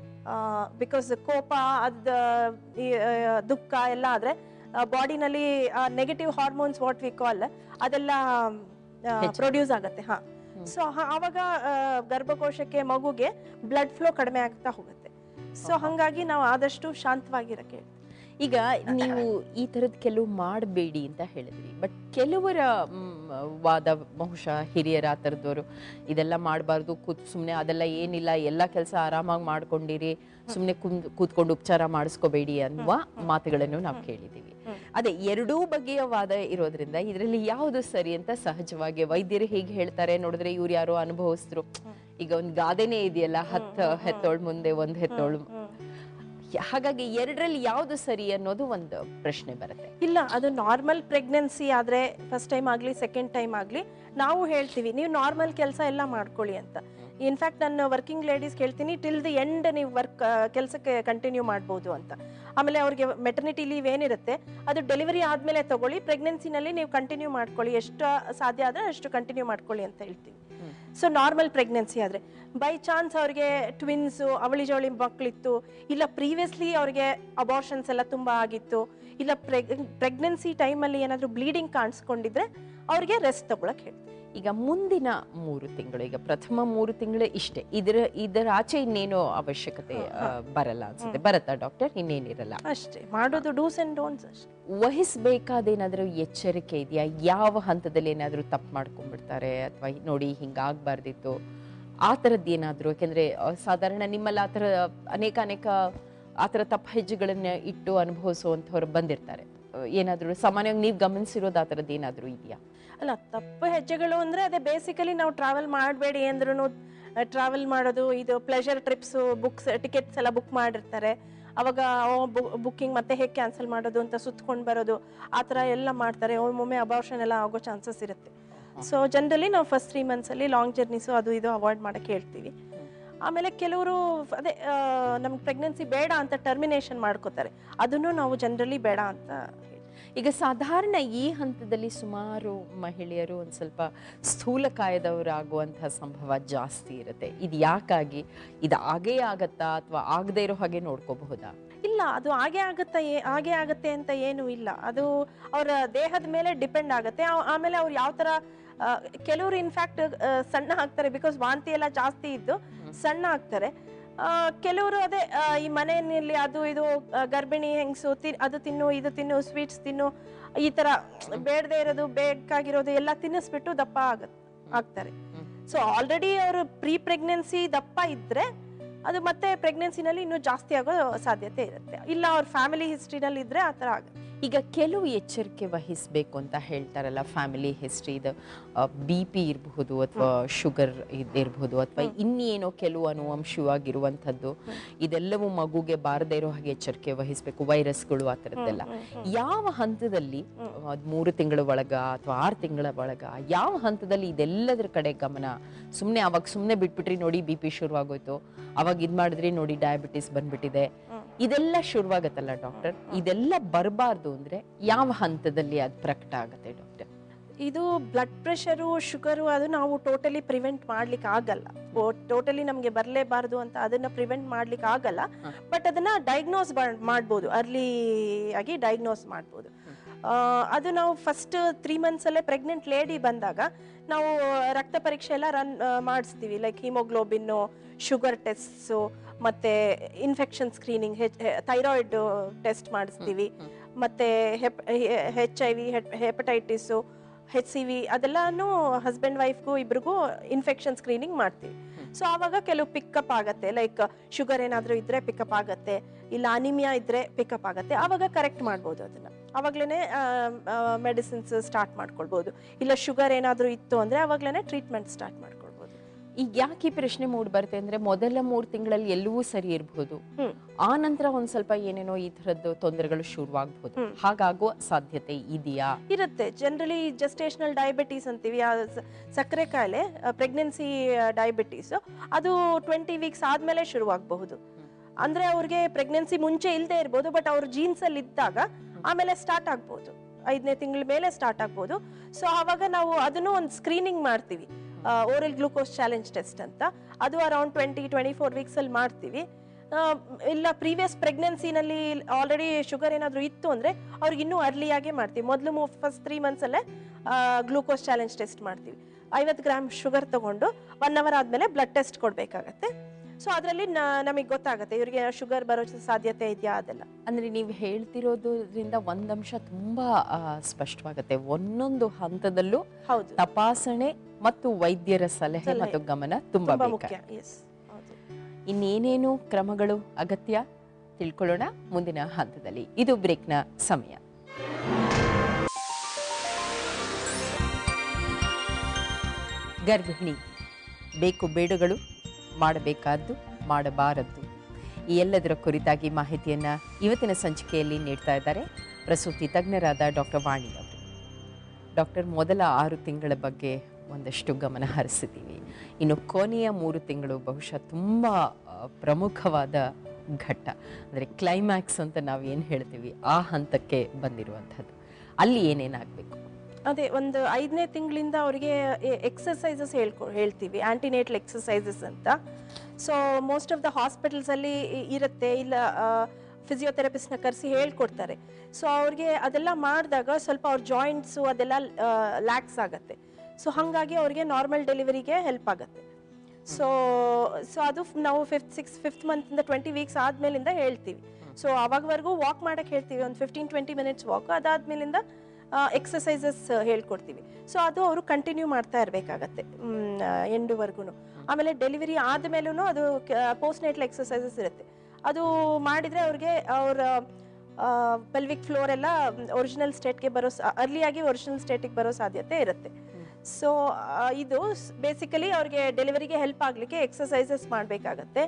Speaker 2: ಬಿಕಾಸ್ ಕೋಪ ಅದ ಈ, ಆ, ದುಃಖ ಎಲ್ಲ ಆದರೆ ಬಾಡಿನಲ್ಲಿ negative hormones what we call ಅದೆಲ್ಲ
Speaker 1: ಹೆಚ್ಚಾಗುತ್ತೆ.
Speaker 2: ಪ್ರೊಡ್ಯೂಸ್ ಆಗುತ್ತೆ ಹಾ ಸೊ ಆವಾಗ ಆ, ಗರ್ಭಕೋಶಕ್ಕೆ ಮಗುಗೆ ಬ್ಲಡ್ ಫ್ಲೋ ಕಡಿಮೆ ಆಗ್ತಾ ಹೋಗುತ್ತೆ ಸೊ ಹಾಗಾಗಿ ನಾವು ಆದಷ್ಟು ಶಾಂತವಾಗಿರಕ್ಕೆ ಹೇಳ್ತೀವಿ.
Speaker 1: ಈಗ ನೀವು ಈ ತರದ್ ಕೆಲವು ಮಾಡಬೇಡಿ ಅಂತ ಹೇಳಿದ್ರಿ ಬಟ್ ಕೆಲವರ ಮ್, ವಾದ ಬಹುಶಃ ಹಿರಿಯರ ಆ ಥರದವರು ಇದೆಲ್ಲ ಮಾಡಬಾರ್ದು ಕೂತ್ ಸುಮ್ಮನೆ ಅದೆಲ್ಲ ಏನಿಲ್ಲ ಎಲ್ಲ ಕೆಲಸ ಆರಾಮಾಗಿ ಮಾಡ್ಕೊಂಡಿರಿ ಸುಮ್ಮನೆ ಕುಂದ್ ಕೂತ್ಕೊಂಡು ಉಪಚಾರ ಮಾಡಿಸ್ಕೋಬೇಡಿ ಅನ್ನುವ ಮಾತುಗಳನ್ನು ನಾವು ಕೇಳಿದ್ದೀವಿ ಅದೇ ಎರಡೂ ಬಗೆಯ ವಾದ ಇರೋದ್ರಿಂದ ಇದರಲ್ಲಿ ಯಾವುದು ಸರಿ ಅಂತ ಸಹಜವಾಗಿ ವೈದ್ಯರು ಹೇಗೆ ಹೇಳ್ತಾರೆ ನೋಡಿದ್ರೆ ಇವ್ರು ಯಾರೋ ಅನುಭವಿಸಿದ್ರು ಈಗ ಒಂದು ಗಾದೆನೇ ಇದೆಯಲ್ಲ ಹತ್ತು ಹೆತ್ತೋಳ್ ಮುಂದೆ ಒಂದು ಹೆತ್ತೋಳು ಹಾಗಾಗಿ ಎರಡರಲ್ಲಿ ಯಾವುದು ಸರಿ ಅನ್ನೋದು ಒಂದು ಪ್ರಶ್ನೆ ಬರುತ್ತೆ
Speaker 2: ಇಲ್ಲ ಅದು ನಾರ್ಮಲ್ ಪ್ರೆಗ್ನೆನ್ಸಿ ಆದರೆ ಫಸ್ಟ್ ಟೈಮ್ ಆಗಲಿ ಸೆಕೆಂಡ್ ಟೈಮ್ ಆಗಲಿ ನಾವು ಹೇಳ್ತೀವಿ ನೀವು ನಾರ್ಮಲ್ ಕೆಲಸ ಎಲ್ಲ ಮಾಡ್ಕೊಳ್ಳಿ ಅಂತ ಇನ್ಫ್ಯಾಕ್ಟ್ ನಾನು ವರ್ಕಿಂಗ್ ಲೇಡೀಸ್ ಹೇಳ್ತೀನಿ ಟಿಲ್ ದಿ ಎಂಡ್ ನೀವು ವರ್ಕ್ ಕೆಲಸಕ್ಕೆ ಕಂಟಿನ್ಯೂ ಮಾಡ್ಬೋದು ಅಂತ ಆಮೇಲೆ ಅವ್ರಿಗೆ ಮೆಟರ್ನಿಟಿ ಲೀವ್ ಏನಿರುತ್ತೆ ಅದು ಡೆಲಿವರಿ ಆದಮೇಲೆ ತಗೊಳ್ಳಿ ಪ್ರೆಗ್ನೆನ್ಸಿನಲ್ಲಿ ನೀವು ಕಂಟಿನ್ಯೂ ಮಾಡ್ಕೊಳ್ಳಿ ಎಷ್ಟು ಸಾಧ್ಯ ಆದರೆ ಅಷ್ಟು ಕಂಟಿನ್ಯೂ ಮಾಡ್ಕೊಳ್ಳಿ ಅಂತ ಹೇಳ್ತೀವಿ
Speaker 1: ಹ್ಮ್.
Speaker 2: ಸೊ ನಾರ್ಮಲ್ ಪ್ರೆಗ್ನೆನ್ಸಿ ಆದರೆ ಬೈ ಚಾನ್ಸ್ ಅವ್ರಿಗೆ ಟ್ವಿನ್ಸು ಅವಳಿ ಜವಳಿ ಮಕ್ಕಳಿತ್ತು ಇಲ್ಲ ಪ್ರೀವಿಯಸ್ಲಿ ಅವ್ರಿಗೆ ಅಬಾರ್ಷನ್ಸ್ ಎಲ್ಲ ತುಂಬ ಆಗಿತ್ತು ಇಲ್ಲ ಪ್ರೆಗ್ ಪ್ರೆಗ್ನೆನ್ಸಿ ಟೈಮಲ್ಲಿ ಏನಾದರೂ ಬ್ಲೀಡಿಂಗ್ ಕಾಣಿಸ್ಕೊಂಡಿದ್ರೆ ಅವ್ರಿಗೆ ರೆಸ್ಟ್ ತಗೊಳಕ್ ಹೇಳ್ತೀವಿ
Speaker 1: ಈಗ ಮುಂದಿನ ಮೂರು ತಿಂಗಳು ಈಗ ಪ್ರಥಮ ಮೂರು ತಿಂಗಳು ಇಷ್ಟೇ ಇದರ ಇದರ ಆಚೆ ಇನ್ನೇನು ಅವಶ್ಯಕತೆ ಆ, ಬರಲ್ಲ ಅನ್ಸುತ್ತೆ ಬರತ್ತಾ ಡಾಕ್ಟರ್ ಇನ್ನೇನಿರಲ್ಲ
Speaker 2: ಅಷ್ಟೇ ಮಾಡೋದು ಡೂಸ್ ಅಂಡ್ ಡೋಂಟ್ಸ್ ಅಷ್ಟೇ
Speaker 1: ವಹಿಸ್ಬೇಕಾದ ಏನಾದರೂ ಎಚ್ಚರಿಕೆ ಇದೆಯಾ ಯಾವ ಹಂತದಲ್ಲಿ ಏನಾದರೂ ತಪ್ಪು ಮಾಡ್ಕೊಂಡ್ಬಿಡ್ತಾರೆ ಅಥವಾ ನೋಡಿ ಹಿಂಗಾಗಬಾರ್ದಿತ್ತು ಆ ಥರದ್ದು ಏನಾದರೂ ಯಾಕೆಂದರೆ ಸಾಧಾರಣ ನಿಮ್ಮಲ್ಲಿ ಆ ಥರ ಅನೇಕ ಅನೇಕ ಆ ಥರ ತಪ್ಪು ಹೆಜ್ಜೆಗಳನ್ನ ಇಟ್ಟು ಅನುಭವಿಸುವಂಥವ್ರು ಬಂದಿರ್ತಾರೆ ಏನಾದರೂ ಸಾಮಾನ್ಯವಾಗಿ ನೀವು ಗಮನಿಸಿರೋದು ಆ ಥರದ್ದು ಏನಾದರೂ ಇದೆಯಾ
Speaker 2: ಅಲ್ಲ ತಪ್ಪು ಹೆಜ್ಜೆಗಳು ಅಂದ್ರೆ ಅದೇ ಬೇಸಿಕಲಿ ನಾವು ಟ್ರಾವೆಲ್ ಮಾಡಬೇಡಿ ಅಂದ್ರೂ ಟ್ರಾವೆಲ್ ಮಾಡೋದು ಇದು ಪ್ಲೆಷರ್ ಟ್ರಿಪ್ಸು ಬುಕ್ಸ್ ಟಿಕೆಟ್ಸ್ ಎಲ್ಲ ಬುಕ್ ಮಾಡಿರ್ತಾರೆ ಅವಾಗ ಬುಕ್ಕಿಂಗ್ ಮತ್ತೆ ಹೇಗೆ ಕ್ಯಾನ್ಸಲ್ ಮಾಡೋದು ಅಂತ ಸುತ್ಕೊಂಡು ಬರೋದು ಆ ಥರ ಎಲ್ಲ ಮಾಡ್ತಾರೆ ಒಮ್ಮೊಮ್ಮೆ ಅಬಾರ್ಷನ್ ಎಲ್ಲ ಆಗೋ ಚಾನ್ಸಸ್ ಇರುತ್ತೆ ಸೊ ಜನರಲಿ ನಾವು ಫಸ್ಟ್ ತ್ರೀ ಮಂತ್ಸಲ್ಲಿ ಲಾಂಗ್ ಜರ್ನೀಸು ಅದು ಇದು ಅವಾಯ್ಡ್ ಮಾಡೋಕ್ಕೆ ಹೇಳ್ತೀವಿ ಆಮೇಲೆ ಕೆಲವರು ಅದೇ ನಮ್ಗೆ ಪ್ರೆಗ್ನೆನ್ಸಿ ಬೇಡ ಅಂತ ಟರ್ಮಿನೇಷನ್ ಮಾಡ್ಕೋತಾರೆ ಅದನ್ನು ನಾವು ಜನರಲಿ ಬೇಡ ಅಂತ ಹೇಳ್ತೀವಿ
Speaker 1: ಈಗ ಸಾಧಾರಣ ಈ ಹಂತದಲ್ಲಿ ಸುಮಾರು ಮಹಿಳೆಯರು ಒಂದು ಸ್ವಲ್ಪ ಸ್ಥೂಲಕಾಯದವರಾಗುವಂತಹ ಸಂಭವ ಜಾಸ್ತಿ ಇರುತ್ತೆ ಇದು ಯಾಕಾಗಿ ಇದು ಆಗೇ ಆಗತ್ತಾ ಅಥವಾ ಆಗದೇ ಇರೋ ಹಾಗೆ ನೋಡ್ಕೋಬಹುದಾ
Speaker 2: ಇಲ್ಲ ಅದು ಹಾಗೆ ಆಗುತ್ತಾ ಏ ಹಾಗೆ ಆಗುತ್ತೆ ಅಂತ ಏನು ಇಲ್ಲ ಅದು ಅವರ ದೇಹದ ಮೇಲೆ ಡಿಪೆಂಡ್ ಆಗುತ್ತೆ ಆ- ಆಮೇಲೆ ಅವ್ರು ಯಾವ ಥರ ಕೆಲವರು ಇನ್ಫ್ಯಾಕ್ಟ್ ಸಣ್ಣ ಆಗ್ತಾರೆ ಬಿಕಾಸ್ ವಾಂತಿ ಎಲ್ಲ ಜಾಸ್ತಿ ಇದ್ದು ಸಣ್ಣ ಆಗ್ತಾರೆ ಕೆಲವರು ಅದೇ ಆ, ಈ ಮನೆಯಲ್ಲಿ ಅದು ಇದು ಆ, ಗರ್ಭಿಣಿ ಹೆಂಗಸು ತಿ ಅದು ತಿನ್ನು ಇದು ತಿನ್ನು ಸ್ವೀಟ್ಸ್ ತಿನ್ನು ಈ ಥರ ಬೇಡದೆ ಇರೋದು ಬೇಕಾಗಿರೋದು ಎಲ್ಲ ತಿನ್ನಿಸ್ಬಿಟ್ಟು ದಪ್ಪ ಆಗತ್ ಆಗ್ತಾರೆ
Speaker 1: ಹ್ಮ್.
Speaker 2: ಸೊ ಆಲ್ರೆಡಿ ಅವರು ಪ್ರೀ ಪ್ರೆಗ್ನೆನ್ಸಿ ದಪ್ಪ ಇದ್ರೆ ಅದು ಮತ್ತೆ ಪ್ರೆಗ್ನೆನ್ಸಿನಲ್ಲಿ ಇನ್ನೂ ಜಾಸ್ತಿ ಆಗೋ ಸಾಧ್ಯತೆ ಇರುತ್ತೆ ಇಲ್ಲ ಅವ್ರ ಫ್ಯಾಮಿಲಿ ಹಿಸ್ಟ್ರಿನಲ್ಲಿ ಇದ್ರೆ ಆ ಥರ ಆಗುತ್ತೆ
Speaker 1: ಈಗ ಕೆಲವು ಎಚ್ಚರಿಕೆ ವಹಿಸಬೇಕು ಅಂತ ಹೇಳ್ತಾರಲ್ಲ ಫ್ಯಾಮಿಲಿ ಹಿಸ್ಟ್ರಿದು ಬಿ ಪಿ ಇರಬಹುದು ಅಥವಾ ಶುಗರ್ ಇರಬಹುದು ಅಥವಾ ಇನ್ನೇನೋ ಕೆಲವು ಅನುವಂಶವಾಗಿರುವಂಥದ್ದು ಇದೆಲ್ಲವೂ ಮಗುಗೆ ಬಾರದೇ ಇರೋ ಹಾಗೆ ಎಚ್ಚರಿಕೆ ವಹಿಸಬೇಕು ವೈರಸ್ಗಳು ಆ ಥರದ್ದೆಲ್ಲ ಯಾವ ಹಂತದಲ್ಲಿ ಅದ್ ಮೂರು ತಿಂಗಳ ಒಳಗ ಅಥವಾ ಆರು ತಿಂಗಳ ಒಳಗ ಯಾವ ಹಂತದಲ್ಲಿ ಇದೆಲ್ಲದರ ಕಡೆ ಗಮನ ಸುಮ್ಮನೆ ಅವಾಗ ಸುಮ್ಮನೆ ಬಿಟ್ಬಿಟ್ರಿ ನೋಡಿ ಬಿ ಪಿ ಶುರುವಾಗೋಯ್ತು ಅವಾಗ ಇದ್ ಮಾಡಿದ್ರಿ ನೋಡಿ ಡಯಾಬಿಟಿಸ್ ಬಂದ್ಬಿಟ್ಟಿದೆ ಇದೆಲ್ಲ ಶುರುವಾಗತ್ತಲ್ಲ ಡಾಕ್ಟರ್ ಇದೆಲ್ಲ ಬರಬಾರ್ದು ಅಂದ್ರೆ ಯಾವ ಹಂತದಲ್ಲಿ ಅದು ಪ್ರಕಟ ಆಗುತ್ತೆ ಡಾಕ್ಟರ್
Speaker 2: ಇದು ಬ್ಲಡ್ ಪ್ರೆಷರು ಶುಗರು ಅದು ನಾವು ಟೋಟಲಿ ಪ್ರಿವೆಂಟ್ ಮಾಡ್ಲಿಕ್ಕೆ ಆಗಲ್ಲ ಟೋಟಲಿ ನಮಗೆ ಬರಲೇಬಾರ್ದು ಅಂತ ಅದನ್ನ ಪ್ರಿವೆಂಟ್ ಮಾಡ್ಲಿಕ್ಕೆ ಆಗಲ್ಲ
Speaker 1: ಹ.
Speaker 2: ಬಟ್ ಅದನ್ನ ಡಯಾಗ್ನೋಸ್ ಮಾಡ್ಬೋದು ಅರ್ಲಿ ಆಗಿ ಡಯಾಗ್ನೋಸ್ ಮಾಡ್ಬೋದು ಆ, ಅದು ನಾವು ಫಸ್ಟ್ ತ್ರೀ ಅಲ್ಲೇ ಪ್ರೆಗ್ನೆಂಟ್ ಲೇಡಿ ಬಂದಾಗ ನಾವು ರಕ್ತ ಪರೀಕ್ಷೆ ಎಲ್ಲ ರನ್ ಮಾಡಿಸ್ತೀವಿ ಲೈಕ್ ಹಿಮೋಗ್ಲೋಬಿನ್ನು ಶುಗರ್ ಟೆಸ್ಟ್ಸು ಮತ್ತೆ ಇನ್ಫೆಕ್ಷನ್ ಸ್ಕ್ರೀನಿಂಗ್ ಥೈರಾಯ್ಡ್ ಟೆಸ್ಟ್ ಮಾಡಿಸ್ತೀವಿ ಮತ್ತೆ H I V hepatitis H C V ಅದೆಲ್ಲಾನು ಹಸ್ಬೆಂಡ್ ವೈಫ್ಗೂ ಇಬ್ರಿಗೂ ಇನ್ಫೆಕ್ಷನ್ ಸ್ಕ್ರೀನಿಂಗ್ ಮಾಡ್ತೀವಿ ಸೊ ಆವಾಗ ಕೆಲವು ಪಿಕಪ್ ಆಗತ್ತೆ ಲೈಕ್ ಶುಗರ್ ಏನಾದರೂ ಇದ್ರೆ ಪಿಕಪ್ ಆಗತ್ತೆ ಇಲ್ಲ ಅನಿಮಿಯಾ ಇದ್ರೆ ಪಿಕಪ್ ಆಗತ್ತೆ ಆವಾಗ ಕರೆಕ್ಟ್ ಮಾಡ್ಬೋದು ಅದನ್ನ ಆವಾಗ್ಲೇ ಮೆಡಿಸಿನ್ಸ್ ಸ್ಟಾರ್ಟ್ ಮಾಡ್ಕೊಳ್ಬೋದು ಇಲ್ಲ ಶುಗರ್ ಏನಾದರೂ ಇತ್ತು ಅಂದ್ರೆ ಆವಾಗ್ಲೇ ಟ್ರೀಟ್ಮೆಂಟ್ ಸ್ಟಾರ್ಟ್ ಮಾಡ್ಕೊಳ್ಬೋದು
Speaker 1: ಈಗ ಯಾಕೆ ಈ ಪ್ರಶ್ನೆ ಮೂಡ್ ಬರುತ್ತೆ ಅಂದ್ರೆ ಮೊದಲ ಮೂರ್ ತಿಂಗಳಲ್ಲಿ ಎಲ್ಲವೂ ಸರಿ ಇರಬಹುದು
Speaker 2: ಹ್ಮ್.
Speaker 1: ಆ ನಂತರ ಒಂದ್ ಸ್ವಲ್ಪ ಏನೇನೋ ಈ ತರದ್ದು ತೊಂದರೆಗಳು ಶುರುವಾಗಬಹುದು
Speaker 2: ಹ್ಮ್.
Speaker 1: ಹಾಗಾಗುವ ಸಾಧ್ಯತೆ ಇದೆಯಾ
Speaker 2: ಇರುತ್ತೆ ಜನರಲಿ ಜಸ್ಟೇಷನಲ್ ಡಯಾಬಿಟೀಸ್ ಅಂತೀವಿ ಆ ಸ- ಸಕ್ಕರೆ ಕಾಯಿಲೆ ಪ್ರೆಗ್ನೆನ್ಸಿ ಡಯಾಬಿಟೀಸ್ ಅದು ಟ್ವೆಂಟಿ ವೀಕ್ಸ್ ಆದ್ಮೇಲೆ ಶುರುವಾಗಬಹುದು ಅಂದ್ರೆ ಅವ್ರಿಗೆ ಪ್ರೆಗ್ನೆನ್ಸಿ ಮುಂಚೆ ಇಲ್ಲದೆ ಇರ್ಬೋದು ಬಟ್ ಅವ್ರ ಜೀನ್ಸ್ ಅಲ್ಲಿ ಇದ್ದಾಗ ಆಮೇಲೆ ಸ್ಟಾರ್ಟ್ ಆಗ್ಬೋದು ಐದನೇ ತಿಂಗಳ ಮೇಲೆ ಸ್ಟಾರ್ಟ್ ಆಗ್ಬೋದು ಸೊ ಆವಾಗ ನಾವು ಅದನ್ನು ಒಂದು ಸ್ಕ್ರೀನಿಂಗ್ ಮಾಡ್ತೀವಿ ಓರಲ್ ಗ್ಲೂಕೋಸ್ ಚಾಲೆಂಜ್ ಟೆಸ್ಟ್ ಅಂತ ಅದು around twenty twenty four weeks ಅಲ್ಲಿ ಮಾಡ್ತೀವಿ ಆ, ಇಲ್ಲ ಪ್ರೀವಿಯಸ್ ಪ್ರೆಗ್ನೆನ್ಸಿನಲ್ಲಿ ಆಲ್ರೆಡಿ ಶುಗರ್ ಏನಾದರೂ ಇತ್ತು ಅಂದರೆ ಅವ್ರಿಗೆ ಇನ್ನೂ ಅರ್ಲಿಯಾಗೆ ಮಾಡ್ತೀವಿ ಮೊದಲು ಫಸ್ಟ್ ತ್ರೀ ಮಂತ್ಸಲ್ಲೇ ಗ್ಲೂಕೋಸ್ ಚಾಲೆಂಜ್ ಟೆಸ್ಟ್ ಮಾಡ್ತೀವಿ ಐವತ್ತು ಗ್ರಾಮ್ ಶುಗರ್ ತಗೊಂಡು ಒನ್ ಅವರ್ ಆದಮೇಲೆ ಬ್ಲಡ್ ಟೆಸ್ಟ್ ಕೊಡಬೇಕಾಗತ್ತೆ ಸೊ ಅದರಲ್ಲಿ ನಮಗೆ ಗೊತ್ತಾಗುತ್ತೆ ಇವರಿಗೆ ಶುಗರ್ ಬರೋ ಸಾಧ್ಯತೆ ಇದೆಯಾ ಅದೆಲ್ಲ
Speaker 1: ಅಂದ್ರೆ ನೀವು ಹೇಳ್ತಿರೋದ್ರಿಂದ ಒಂದಂಶ ತುಂಬಾ ಆ, ಸ್ಪಷ್ಟವಾಗುತ್ತೆ ಒಂದೊಂದು ಹಂತದಲ್ಲೂ
Speaker 2: ಹೌದು
Speaker 1: ತಪಾಸಣೆ ಮತ್ತು ವೈದ್ಯರ ಸಲಹೆ
Speaker 2: ಸಲಹೆ.
Speaker 1: ಮತ್ತು ಗಮನ ತುಂಬಾ
Speaker 2: ತುಂಬಾ
Speaker 1: ಬೇಕು
Speaker 2: ಮುಖ್ಯ ಎಸ್ ಹೌದು
Speaker 1: ಇನ್ನೇನೇನು ಕ್ರಮಗಳು ಅಗತ್ಯ ತಿಳ್ಕೊಳ್ಳೋಣ ಮುಂದಿನ ಹಂತದಲ್ಲಿ ಇದು ಬ್ರೇಕ್ನ ಸಮಯ ಗರ್ಭಿಣಿ ಬೇಕು ಬೇಡುಗಳು ಮಾಡಬೇಕಾದ್ದು ಮಾಡಬಾರದ್ದು ಈ ಎಲ್ಲದರ ಕುರಿತಾಗಿ ಮಾಹಿತಿಯನ್ನ ಇವತ್ತಿನ ಸಂಚಿಕೆಯಲ್ಲಿ ನೀಡ್ತಾ ಇದ್ದಾರೆ ಪ್ರಸೂತಿ ತಜ್ಞರಾದ ಡಾಕ್ಟರ್ ವಾಣಿ ಅವರು ಡಾಕ್ಟರ್ ಮೊದಲ ಆರು ತಿಂಗಳ ಬಗ್ಗೆ ಒಂದಷ್ಟು ಗಮನ ಹರಿಸಿದ್ದೀವಿ ಇನ್ನು ಕೊನೆಯ ಮೂರು ತಿಂಗಳು ಬಹುಶಃ ತುಂಬ ಆ, ಪ್ರಮುಖವಾದ ಘಟ್ಟ ಅಂದರೆ ಕ್ಲೈಮ್ಯಾಕ್ಸ್ ಅಂತ ನಾವು ಏನು ಹೇಳ್ತೀವಿ ಆ ಹಂತಕ್ಕೆ ಬಂದಿರುವಂಥದ್ದು ಅಲ್ಲಿ ಏನೇನಾಗಬೇಕು
Speaker 2: ಅದೇ ಒಂದು ಐದನೇ ತಿಂಗಳಿಂದ ಅವರಿಗೆ ಎಕ್ಸಸೈಸಸ್ ಹೇಳ್ಕೊ ಹೇಳ್ತೀವಿ ಆಂಟಿನೇಟಲ್ ಎಕ್ಸಸೈಸಸ್ ಅಂತ ಸೊ ಮೋಸ್ಟ್ ಆಫ್ ದ ಹಾಸ್ಪಿಟಲ್ಸಲ್ಲಿ ಇರುತ್ತೆ ಇಲ್ಲ ಫಿಸಿಯೋಥೆರಪಿಸ್ಟ್ನ ಕರೆಸಿ ಹೇಳ್ಕೊಡ್ತಾರೆ ಸೊ ಅವ್ರಿಗೆ ಅದೆಲ್ಲ ಮಾಡಿದಾಗ ಸ್ವಲ್ಪ ಅವ್ರ ಜಾಯಿಂಟ್ಸು ಅದೆಲ್ಲ ಲ್ಯಾಕ್ಸ್ ಆಗುತ್ತೆ ಸೊ ಹಾಗಾಗಿ ಅವ್ರಿಗೆ ನಾರ್ಮಲ್ ಡೆಲಿವರಿಗೆ ಹೆಲ್ಪ್ ಆಗುತ್ತೆ ಸೊ ಸೊ ಅದು ಫ್- ನಾವು ಫಿಫ್ತ್ ಸಿಕ್ಸ್ ಫಿಫ್ತ್ ಮಂತಿಂದ ಟ್ವೆಂಟಿ ವೀಕ್ಸ್ ಆದ್ಮೇಲಿಂದ ಹೇಳ್ತೀವಿ ಸೊ ಅವಾಗವರೆಗೂ ವಾಕ್ ಮಾಡಕ್ಕೆ ಹೇಳ್ತೀವಿ ಒಂದು ಫಿಫ್ಟೀನ್ ಟ್ವೆಂಟಿ ಮಿನಿಟ್ಸ್ ವಾಕ್ ಅದಾದ್ಮೇಲಿಂದ ಎಕ್ಸಸೈಸಸ್ ಹೇಳ್ಕೊಡ್ತೀವಿ ಸೊ ಅದು ಅವರು ಕಂಟಿನ್ಯೂ ಮಾಡ್ತಾ ಇರಬೇಕಾಗತ್ತೆ ಎಂಡುವರೆಗೂ ಆಮೇಲೆ ಡೆಲಿವರಿ ಆದಮೇಲೂ ಅದು ಪೋಸ್ಟ್ ನೈಟ್ಲ್ ಎಕ್ಸಸೈಸಸ್ ಇರುತ್ತೆ ಅದು ಮಾಡಿದರೆ ಅವ್ರಿಗೆ ಅವರ ಪೆಲ್ವಿಕ್ ಫ್ಲೋರ್ ಎಲ್ಲ ಒರಿಜಿನಲ್ ಸ್ಟೇಟ್ಗೆ ಬರೋ ಅರ್ಲಿಯಾಗಿ ಒರಿಜಿನಲ್ ಸ್ಟೇಟಿಗೆ ಬರೋ ಸಾಧ್ಯತೆ ಇರುತ್ತೆ ಸೊ ಇದು ಬೇಸಿಕಲಿ ಅವ್ರಿಗೆ ಡೆಲಿವರಿಗೆ ಹೆಲ್ಪ್ ಆಗಲಿಕ್ಕೆ ಎಕ್ಸಸೈಸಸ್ ಮಾಡಬೇಕಾಗತ್ತೆ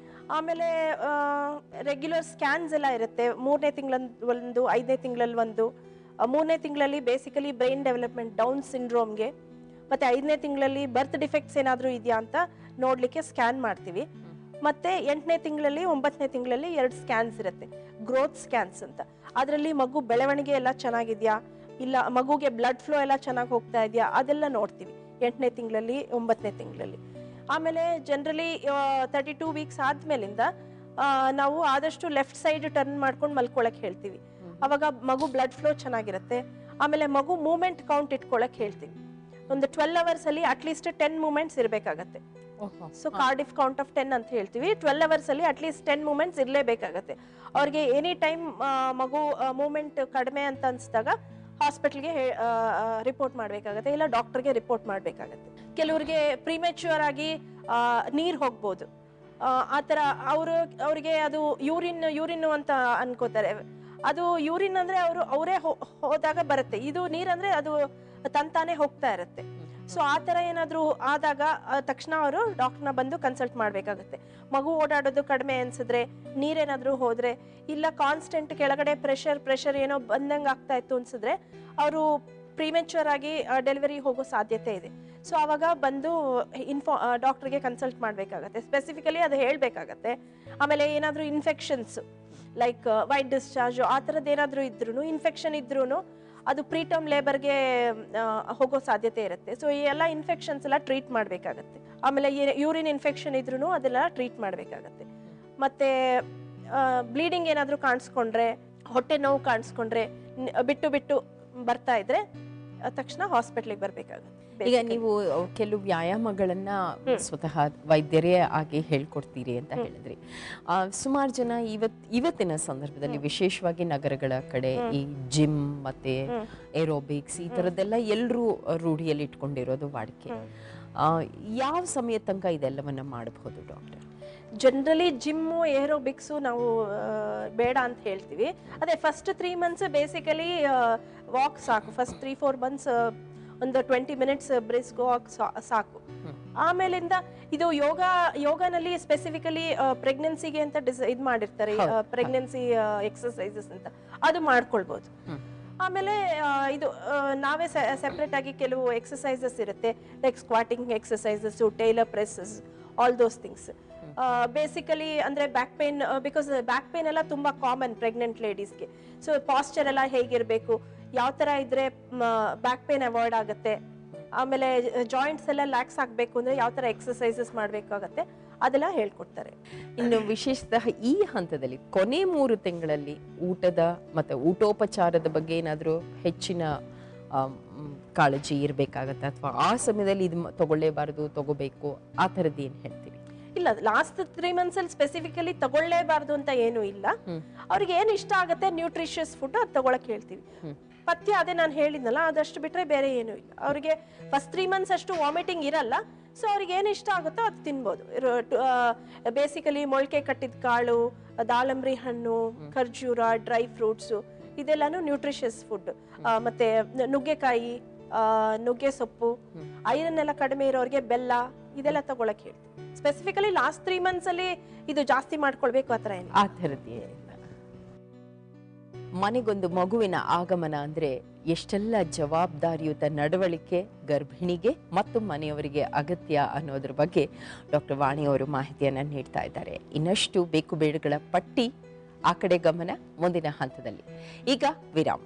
Speaker 2: ಆಮೇಲೆ ರೆಗ್ಯುಲರ್ ಸ್ಕ್ಯಾನ್ಸ್ ಎಲ್ಲ ಇರುತ್ತೆ ಮೂರನೇ ತಿಂಗಳಂದು ಒಂದು ಐದನೇ ತಿಂಗಳಲ್ಲಿ ಒಂದು ಆ, ಮೂರನೇ ತಿಂಗಳಲ್ಲಿ ಬೇಸಿಕಲಿ ಬ್ರೈನ್ ಡೆವಲಪ್ಮೆಂಟ್ ಡೌನ್ ಸಿಂಡ್ರೋಮ್ಗೆ ಮತ್ತು ಐದನೇ ತಿಂಗಳಲ್ಲಿ ಬರ್ತ್ ಡಿಫೆಕ್ಟ್ಸ್ ಏನಾದರೂ ಇದೆಯಾ ಅಂತ ನೋಡಲಿಕ್ಕೆ ಸ್ಕ್ಯಾನ್ ಮಾಡ್ತೀವಿ ಮತ್ತೆ ಎಂಟನೇ ತಿಂಗಳಲ್ಲಿ ಒಂಬತ್ತನೇ ತಿಂಗಳಲ್ಲಿ ಎರಡು ಸ್ಕ್ಯಾನ್ಸ್ ಇರುತ್ತೆ ಗ್ರೋತ್ ಸ್ಕ್ಯಾನ್ಸ್ ಅಂತ ಅದರಲ್ಲಿ ಮಗು ಬೆಳವಣಿಗೆ ಎಲ್ಲ ಚೆನ್ನಾಗಿದೆಯಾ ಇಲ್ಲ ಮಗುಗೆ ಬ್ಲಡ್ ಫ್ಲೋ ಎಲ್ಲ ಚೆನ್ನಾಗಿ ಹೋಗ್ತಾ ಇದೆಯಾ ಅದೆಲ್ಲ ನೋಡ್ತೀವಿ ಎಂಟನೇ ತಿಂಗಳಲ್ಲಿ ಒಂಬತ್ತನೇ ತಿಂಗಳಲ್ಲಿ ಆಮೇಲೆ ಜನರಲಿ ತರ್ಟಿ ಟೂ ವೀಕ್ಸ್ ಆದ್ಮೇಲಿಂದ ಆ, ನಾವು ಆದಷ್ಟು ಲೆಫ್ಟ್ ಸೈಡ್ ಟರ್ನ್ ಮಾಡ್ಕೊಂಡು ಮಲ್ಕೊಳಕ್ ಹೇಳ್ತೀವಿ ಅವಾಗ ಮಗು ಬ್ಲಡ್ ಫ್ಲೋ ಚೆನ್ನಾಗಿರುತ್ತೆ ಆಮೇಲೆ ಮಗು ಮೂಮೆಂಟ್ ಕೌಂಟ್ ಇಟ್ಕೊಳಕ್ ಹೇಳ್ತೀವಿ ಒಂದು ಟ್ವೆಲ್ ಅವರ್ಸ್ ಅಲ್ಲಿ ಅಟ್ಲೀಸ್ಟ್ ಟೆನ್ ಮೂಮೆಂಟ್ಸ್ ಇರಬೇಕಾಗತ್ತೆ so Cardiff count of ten ಅಂತ ಹೇಳ್ತೀವಿ ಟ್ವೆಲ್ ಅವರ್ಸ್ ಅಲ್ಲಿ ಅಟ್ಲೀಸ್ಟ್ ಟೆನ್ ಮೂಮೆಂಟ್ಸ್ ಇರಲೇಬೇಕಾಗತ್ತೆ ಅವ್ರಿಗೆ ಎನಿ ಟೈಮ್ ಮಗು ಮೂಮೆಂಟ್ ಕಡಿಮೆ ಅಂತ ಅನ್ಸಿದಾಗ ಹಾಸ್ಪಿಟಲ್ಗೆ ರಿಪೋರ್ಟ್ ಮಾಡಬೇಕಾಗತ್ತೆ ಇಲ್ಲ ಡಾಕ್ಟರ್ಗೆ ರಿಪೋರ್ಟ್ ಮಾಡಬೇಕಾಗತ್ತೆ ಕೆಲವ್ರಿಗೆ ಪ್ರಿಮೆಚ್ಯೂರ್ ಆಗಿ ನೀರು ಹೋಗ್ಬೋದು ಆ, ಆ ಥರ ಅವರು ಅವರಿಗೆ ಅದು ಯೂರಿನ್ ಯೂರಿನ್ ಅಂತ ಅನ್ಕೋತಾರೆ ಅದು ಯೂರಿನ್ ಅಂದ್ರೆ ಅವರು ಅವರೇ ಹೋದಾಗ ಬರುತ್ತೆ ಇದು ನೀರಂದ್ರೆ ಅದು ತಂತಾನೆ ಹೋಗ್ತಾ ಇರುತ್ತೆ ಸೊ ಆ ಥರ ಏನಾದರೂ ಆದಾಗ ಆ, ತಕ್ಷಣ ಅವರು ಡಾಕ್ಟರ್ನ ಬಂದು ಕನ್ಸಲ್ಟ್ ಮಾಡಬೇಕಾಗುತ್ತೆ ಮಗು ಓಡಾಡೋದು ಕಡಿಮೆ ಅನ್ಸಿದ್ರೆ ನೀರೇನಾದರೂ ಹೋದ್ರೆ ಇಲ್ಲ ಕಾನ್ಸ್ಟೆಂಟ್ ಕೆಳಗಡೆ ಪ್ರೆಷರ್ ಪ್ರೆಷರ್ ಏನೋ ಬಂದಂಗೆ ಆಗ್ತಾ ಇತ್ತು ಅನ್ಸಿದ್ರೆ ಅವರು ಪ್ರಿಮೆಚೂರ್ ಆಗಿ ಡೆಲಿವರಿ ಹೋಗೋ ಸಾಧ್ಯತೆ ಇದೆ ಸೊ ಆವಾಗ ಬಂದು ಇನ್ಫೋ ಡಾಕ್ಟರ್ಗೆ ಕನ್ಸಲ್ಟ್ ಮಾಡಬೇಕಾಗತ್ತೆ ಸ್ಪೆಸಿಫಿಕಲಿ ಅದು ಹೇಳಬೇಕಾಗತ್ತೆ ಆಮೇಲೆ ಏನಾದರೂ ಇನ್ಫೆಕ್ಷನ್ಸ್ ಲೈಕ್ ವೈಟ್ ಡಿಸ್ಚಾರ್ಜ್ ಆ ಥರದ್ದು ಏನಾದರೂ ಇದ್ರೂ ಇನ್ಫೆಕ್ಷನ್ ಇದ್ರೂ ಅದು ಪ್ರೀಟರ್ಮ್ ಲೇಬರ್ಗೆ ಹೋಗೋ ಸಾಧ್ಯತೆ ಇರುತ್ತೆ ಸೊ ಈ ಎಲ್ಲ ಇನ್ಫೆಕ್ಷನ್ಸ್ ಎಲ್ಲ ಟ್ರೀಟ್ ಮಾಡಬೇಕಾಗತ್ತೆ ಆಮೇಲೆ ಯೂರಿನ್ ಇನ್ಫೆಕ್ಷನ್ ಇದ್ರೂ ಅದೆಲ್ಲ ಟ್ರೀಟ್ ಮಾಡಬೇಕಾಗತ್ತೆ ಮತ್ತೆ ಬ್ಲೀಡಿಂಗ್ ಏನಾದರೂ ಕಾಣಿಸ್ಕೊಂಡ್ರೆ ಹೊಟ್ಟೆ ನೋವು ಕಾಣಿಸ್ಕೊಂಡ್ರೆ ನ್- ಬಿಟ್ಟು ಬಿಟ್ಟು ಬರ್ತಾ ಇದ್ರೆ ಆ, ತಕ್ಷಣ ಹಾಸ್ಪಿಟ್ಲಿಗೆ ಬರಬೇಕಾಗುತ್ತೆ
Speaker 1: ಈಗ ನೀವು ಕೆಲವು ವ್ಯಾಯಾಮಗಳನ್ನ ಸ್ವತಃ ವೈದ್ಯರೇ ಆಗಿ ಹೇಳ್ಕೊಡ್ತೀರಿ ಅಂತ ಹೇಳಿದ್ರಿ ಸುಮಾರು ಜನ ಇವತ್ ಇವತ್ತಿನ ಸಂದರ್ಭದಲ್ಲಿ ವಿಶೇಷವಾಗಿ ನಗರಗಳ ಕಡೆ ಈ ಜಿಮ್ ಮತ್ತೆ ಏರೋಬಿಕ್ಸ್ ಈ ತರದ್ದೆಲ್ಲ ಎಲ್ಲರೂ ರೂಢಿಯಲ್ಲಿ ಇಟ್ಕೊಂಡಿರೋದು ವಾಡಿಕೆ ಆ, ಯಾವ ಸಮಯ ತನಕ ಇದೆಲ್ಲವನ್ನ ಮಾಡಬಹುದು ಡಾಕ್ಟರ್
Speaker 2: ಜನರಲಿ ಜಿಮ್ಮು ಏರೋಬಿಕ್ಸು ನಾವು ಆ, ಬೇಡ ಅಂತ ಹೇಳ್ತೀವಿ ಅದೇ first three months basically walk ಸಾಕು ಫಸ್ಟ್ ತ್ರೀ ಫೋರ್ ಮಂತ್ಸ್ ಒಂದು ಟ್ವೆಂಟಿ ಮಿನಿಟ್ಸ್ ಬ್ರಿಸ್ಕ್ ವಾಕ್ ಸಾಕು ಆಮೇಲಿಂದ ಇದು ಯೋಗ ಯೋಗನಲ್ಲಿ ಸ್ಪೆಸಿಫಿಕಲಿ ಪ್ರೆಗ್ನೆನ್ಸಿಗೆ ಅಂತ ಡಿಸ್ ಇದು ಮಾಡಿರ್ತಾರೆ ಪ್ರೆಗ್ನೆನ್ಸಿ ಎಕ್ಸಸೈಸಸ್ ಅಂತ ಅದು ಮಾಡ್ಕೊಳ್ಬೋದು ಆಮೇಲೆ ಆ, ಇದು ಆ, ನಾವೇ ಸೆಪ್ರೇಟ್ ಆಗಿ ಕೆಲವು ಎಕ್ಸಸೈಸಸ್ ಇರುತ್ತೆ like squatting exercises tailor presses all those things basically ಅಂದ್ರೆ back pain because back pain ಎಲ್ಲ ತುಂಬಾ ಕಾಮನ್ ಪ್ರೆಗ್ನೆಂಟ್ ಲೇಡೀಸ್ಗೆ ಸೊ ಪಾಸ್ಚರ್ ಎಲ್ಲ ಹೇಗಿರಬೇಕು ಯಾವ ತರ ಇದ್ರೆ ಬ್ಯಾಕ್ ಪೇನ್ ಅವಾಯ್ಡ್ ಆಗುತ್ತೆ ಆಮೇಲೆ ಜಾಯಿಂಟ್ಸ್ ಎಲ್ಲ ಲ್ಯಾಕ್ಸ್ ಆಗಬೇಕು ಅಂದ್ರೆ ಯಾವ ತರ ಎಕ್ಸಸೈಸಸ್ ಮಾಡಬೇಕಾಗತ್ತೆ ಅದೆಲ್ಲ ಹೇಳ್ಕೊಡ್ತಾರೆ
Speaker 1: ಇನ್ನು ವಿಶೇಷತಃ ಈ ಹಂತದಲ್ಲಿ ಕೊನೆ ಮೂರು ತಿಂಗಳಲ್ಲಿ ಊಟದ ಮತ್ತೆ ಊಟೋಪಚಾರದ ಬಗ್ಗೆ ಏನಾದರೂ ಹೆಚ್ಚಿನ ಆಮ್, ಮ್, ಕಾಳಜಿ ಇರಬೇಕಾಗತ್ತೆ ಅಥವಾ ಆ ಸಮಯದಲ್ಲಿ ಇದು ಮ- ತಗೊಳ್ಳೇಬಾರದು ತಗೋಬೇಕು ಆ ಥರದ್ದು ಏನು ಹೇಳ್ತೀರಿ
Speaker 2: ಇಲ್ಲ ಲಾಸ್ಟ್ ತ್ರೀ ಮಂತ್ಸ್ ಅಲ್ಲಿ ಸ್ಪೆಸಿಫಿಕಲಿ ತಗೊಳ್ಳೇಬಾರ್ದು ಅಂತ ಏನು ಇಲ್ಲ
Speaker 1: ಹ್ಮ್.
Speaker 2: ಅವ್ರಿಗೆ ಏನ್ ಇಷ್ಟ ಆಗುತ್ತೆ ನ್ಯೂಟ್ರಿಷಿಯಸ್ ಫುಡ್ ಅದು ತಗೊಳಕ್ ಹೇಳ್ತೀವಿ
Speaker 1: ಹ್ಮ್.
Speaker 2: ಪಥ್ಯ ಅದೇ ನಾನು ಹೇಳಿದ್ನಲ್ಲ ಅದಷ್ಟು ಬಿಟ್ರೆ ಬೇರೆ ಏನು ಇಲ್ಲ ಅವರಿಗೆ ಫಸ್ಟ್ ತ್ರೀ ಮಂತ್ಸ್ ಅಷ್ಟು ವಾಮಿಟಿಂಗ್ ಇರಲ್ಲ ಸೊ ಅವ್ರಿಗೆ ಏನು ಇಷ್ಟ ಆಗುತ್ತೋ ಅದು ತಿನ್ಬೋದು ಬೇಸಿಕಲಿ ಮೊಳಕೆ ಕಟ್ಟಿದ ಕಾಳು ದಾಳಂಬ್ರಿ ಹಣ್ಣು ಖರ್ಜೂರ ಡ್ರೈ ಫ್ರೂಟ್ಸು ಇದೆಲ್ಲಾನು ನ್ಯೂಟ್ರಿಷಿಯಸ್ ಫುಡ್ ಮತ್ತೆ ನುಗ್ಗೆಕಾಯಿ ಆ, ನುಗ್ಗೆ ಸೊಪ್ಪು ಐರನ್ ಎಲ್ಲ ಕಡಿಮೆ ಇರೋರಿಗೆ ಬೆಲ್ಲ ಇದೆಲ್ಲ ತಗೊಳಕ್ ಹೇಳ್ತೀವಿ ಸ್ಪೆಸಿಫಿಕಲಿ ಲಾಸ್ಟ್ ತ್ರೀ ಮಂತ್ಸ್ ಅಲ್ಲಿ ಇದು ಜಾಸ್ತಿ ಮಾಡ್ಕೊಳ್ಬೇಕು ಆ ಥರ ಏನಿಲ್ಲ
Speaker 1: ಆ ಥರದ್ದು ಏನಿಲ್ಲ ಮನೆಗೊಂದು ಮಗುವಿನ ಆಗಮನ ಅಂದ್ರೆ ಎಷ್ಟೆಲ್ಲ ಜವಾಬ್ದಾರಿಯುತ ನಡವಳಿಕೆ ಗರ್ಭಿಣಿಗೆ ಮತ್ತು ಮನೆಯವರಿಗೆ ಅಗತ್ಯ ಅನ್ನೋದ್ರ ಬಗ್ಗೆ ಡಾಕ್ಟರ್ ವಾಣಿ ಅವರು ಮಾಹಿತಿಯನ್ನ ನೀಡ್ತಾ ಇದ್ದಾರೆ ಇನ್ನಷ್ಟು ಬೇಕು ಬೇಡುಗಳ ಪಟ್ಟಿ ಆ ಕಡೆ ಗಮನ ಮುಂದಿನ ಹಂತದಲ್ಲಿ ಈಗ ವಿರಾಮ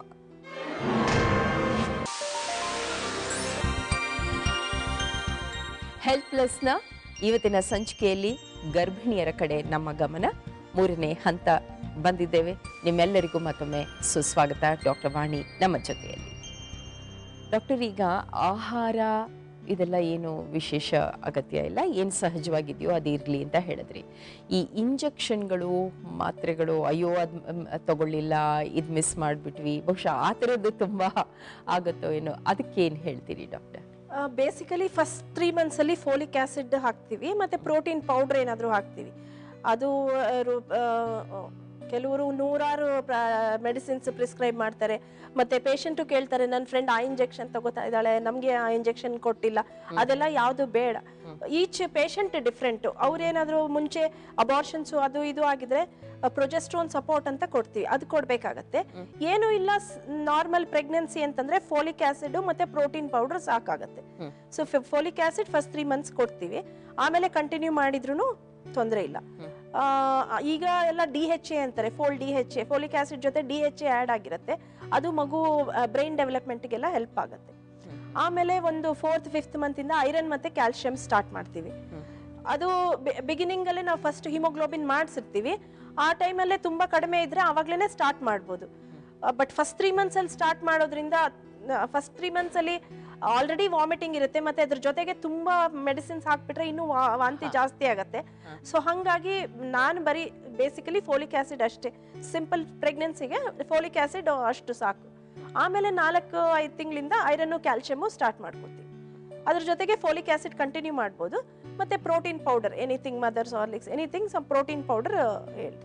Speaker 1: ಹೆಲ್ತ್ ಪ್ಲಸ್ನ ಇವತ್ತಿನ ಸಂಚಿಕೆಯಲ್ಲಿ ಗರ್ಭಿಣಿಯರ ಕಡೆ ನಮ್ಮ ಗಮನ ಮೂರನೇ ಹಂತ ಬಂದಿದ್ದೇವೆ ನಿಮ್ಮೆಲ್ಲರಿಗೂ ಮತ್ತೊಮ್ಮೆ ಸುಸ್ವಾಗತ ಡಾಕ್ಟರ್ ವಾಣಿ ನಮ್ಮ ಜೊತೆಯಲ್ಲಿ ಡಾಕ್ಟರ್ ಈಗ ಆಹಾರ ಇದೆಲ್ಲ ಏನು ವಿಶೇಷ ಅಗತ್ಯ ಇಲ್ಲ ಏನು ಸಹಜವಾಗಿದೆಯೋ ಅದು ಇರಲಿ ಅಂತ ಹೇಳಿದ್ರಿ ಈ ಇಂಜೆಕ್ಷನ್ಗಳು ಮಾತ್ರೆಗಳು ಅಯ್ಯೋ ಅದು ತಗೊಳ್ಳಿಲ್ಲ ಇದು ಮಿಸ್ ಮಾಡಿಬಿಟ್ವಿ ಬಹುಶಃ ಆ ಥರದ್ದು ತುಂಬ ಆಗುತ್ತೋ ಏನೋ ಅದಕ್ಕೇನು ಹೇಳ್ತೀರಿ doctor
Speaker 2: basically first three months ಅಲ್ಲಿ ಫೋಲಿಕ್ ಆಸಿಡ್ ಹಾಕ್ತಿವಿ ಮತ್ತೆ ಪ್ರೋಟೀನ್ ಪೌಡರ್ ಏನಾದರೂ ಹಾಕ್ತಿವಿ ಅದು ಆ, ರು- ಆ, ಕೆಲವರು ನೂರಾರು ಮೆಡಿಸಿನ್ಸ್ ಪ್ರಿಸ್ಕ್ರೈಬ್ ಮಾಡ್ತಾರೆ ಮತ್ತೆ ಪೇಷಂಟು ಕೇಳ್ತಾರೆ ನನ್ನ ಫ್ರೆಂಡ್ ಆ ಇಂಜೆಕ್ಷನ್ ತಗೋತಾ ಇದ್ದಾಳೆ ನಮಗೆ ಆ ಇಂಜೆಕ್ಷನ್ ಕೊಟ್ಟಿಲ್ಲ ಅದೆಲ್ಲ ಯಾವುದು ಬೇಡ ಈಚ್ ಪೇಷಂಟ್ ಡಿಫ್ರೆಂಟು ಅವ್ರೇನಾದರೂ ಮುಂಚೆ ಅಬಾರ್ಷನ್ಸು ಅದು ಇದು ಆಗಿದ್ರೆ ಪ್ರೊಜೆಸ್ಟ್ರೋನ್ ಸಪೋರ್ಟ್ ಅಂತ ಕೊಡ್ತೀವಿ ಅದು ಕೊಡಬೇಕಾಗತ್ತೆ ಏನು ಇಲ್ಲ ನಾರ್ಮಲ್ ಪ್ರೆಗ್ನೆನ್ಸಿ ಅಂತಂದ್ರೆ ಫೋಲಿಕ್ ಆಸಿಡ್ ಮತ್ತೆ ಪ್ರೋಟೀನ್ ಪೌಡರ್ ಸಾಕಾಗತ್ತೆ
Speaker 1: hmm.
Speaker 2: So folic acid first three months ಕೊಡ್ತೀವಿ ಆಮೇಲೆ ಕಂಟಿನ್ಯೂ ಮಾಡಿದ್ರು ತೊಂದರೆ ಇಲ್ಲ ಆ, ಈಗ ಎಲ್ಲ ಡಿ ಎಚ್ ಎ ಅಂತಾರೆ ಫೋಲ್ D H A folic acid ಜೊತೆ ಡಿ ಎಚ್ ಎ ಆ್ಯಡ್ ಆಗಿರುತ್ತೆ ಅದು ಮಗು ಬ್ರೈನ್ ಡೆವಲಪ್ಮೆಂಟ್ಗೆಲ್ಲ ಹೆಲ್ಪ್ ಆಗುತ್ತೆ ಆಮೇಲೆ ಒಂದು ಫೋರ್ತ್ ಫಿಫ್ತ್ ಮಂತಿಂದ ಐರನ್ ಮತ್ತೆ ಕ್ಯಾಲ್ಸಿಯಂ ಸ್ಟಾರ್ಟ್ ಮಾಡ್ತೀವಿ ಅದು ಬಿಗಿನಿಂಗ್ ಅಲ್ಲೇ ನಾವು ಫಸ್ಟ್ ಹಿಮೋಗ್ಲೋಬಿನ್ ಮಾಡಿಸಿರ್ತೀವಿ ಆ ಟೈಮಲ್ಲೇ ತುಂಬಾ ಕಡಿಮೆ ಇದ್ರೆ ಆವಾಗ್ಲೇ ಸ್ಟಾರ್ಟ್ ಮಾಡ್ಬೋದು ಬಟ್ ಫಸ್ಟ್ ತ್ರೀ ಮಂತ್ಸ್ ಅಲ್ಲಿ ಸ್ಟಾರ್ಟ್ ಮಾಡೋದ್ರಿಂದ ಫಸ್ಟ್ ತ್ರೀ ಮಂತ್ಸ್ ಅಲ್ಲಿ ಆಲ್ರೆಡಿ ವಾಮಿಟಿಂಗ್ ಇರುತ್ತೆ ಮತ್ತೆ ಅದ್ರ ಜೊತೆಗೆ ತುಂಬಾ ಮೆಡಿಸಿನ್ಸ್ ಹಾಕ್ಬಿಟ್ರೆ ಇನ್ನೂ ವಾ- ವಾಂತಿ ಜಾಸ್ತಿ ಆಗತ್ತೆ ಸೊ ಹಂಗಾಗಿ ನಾನು ಬರೀ ಬೇಸಿಕಲಿ ಫೋಲಿಕ್ ಆಸಿಡ್ ಅಷ್ಟೇ ಸಿಂಪಲ್ ಪ್ರೆಗ್ನೆನ್ಸಿಗೆ ಫೋಲಿಕ್ ಆಸಿಡ್ ಅಷ್ಟು ಸಾಕು ಆಮೇಲೆ ನಾಲ್ಕು ಐದು ತಿಂಗಳಿಂದ ಐರನ್ನು ಕ್ಯಾಲ್ಸಿಯಮು ಸ್ಟಾರ್ಟ್ ಮಾಡ್ಕೊತೀವಿ ಅದ್ರ ಜೊತೆಗೆ ಫೋಲಿಕ್ ಆಸಿಡ್ ಕಂಟಿನ್ಯೂ ಮಾಡ್ಬೋದು ಮತ್ತೆ protein powder anything mother's Horlicks anything some protein powder ಹೇಳ್ತೀವಿ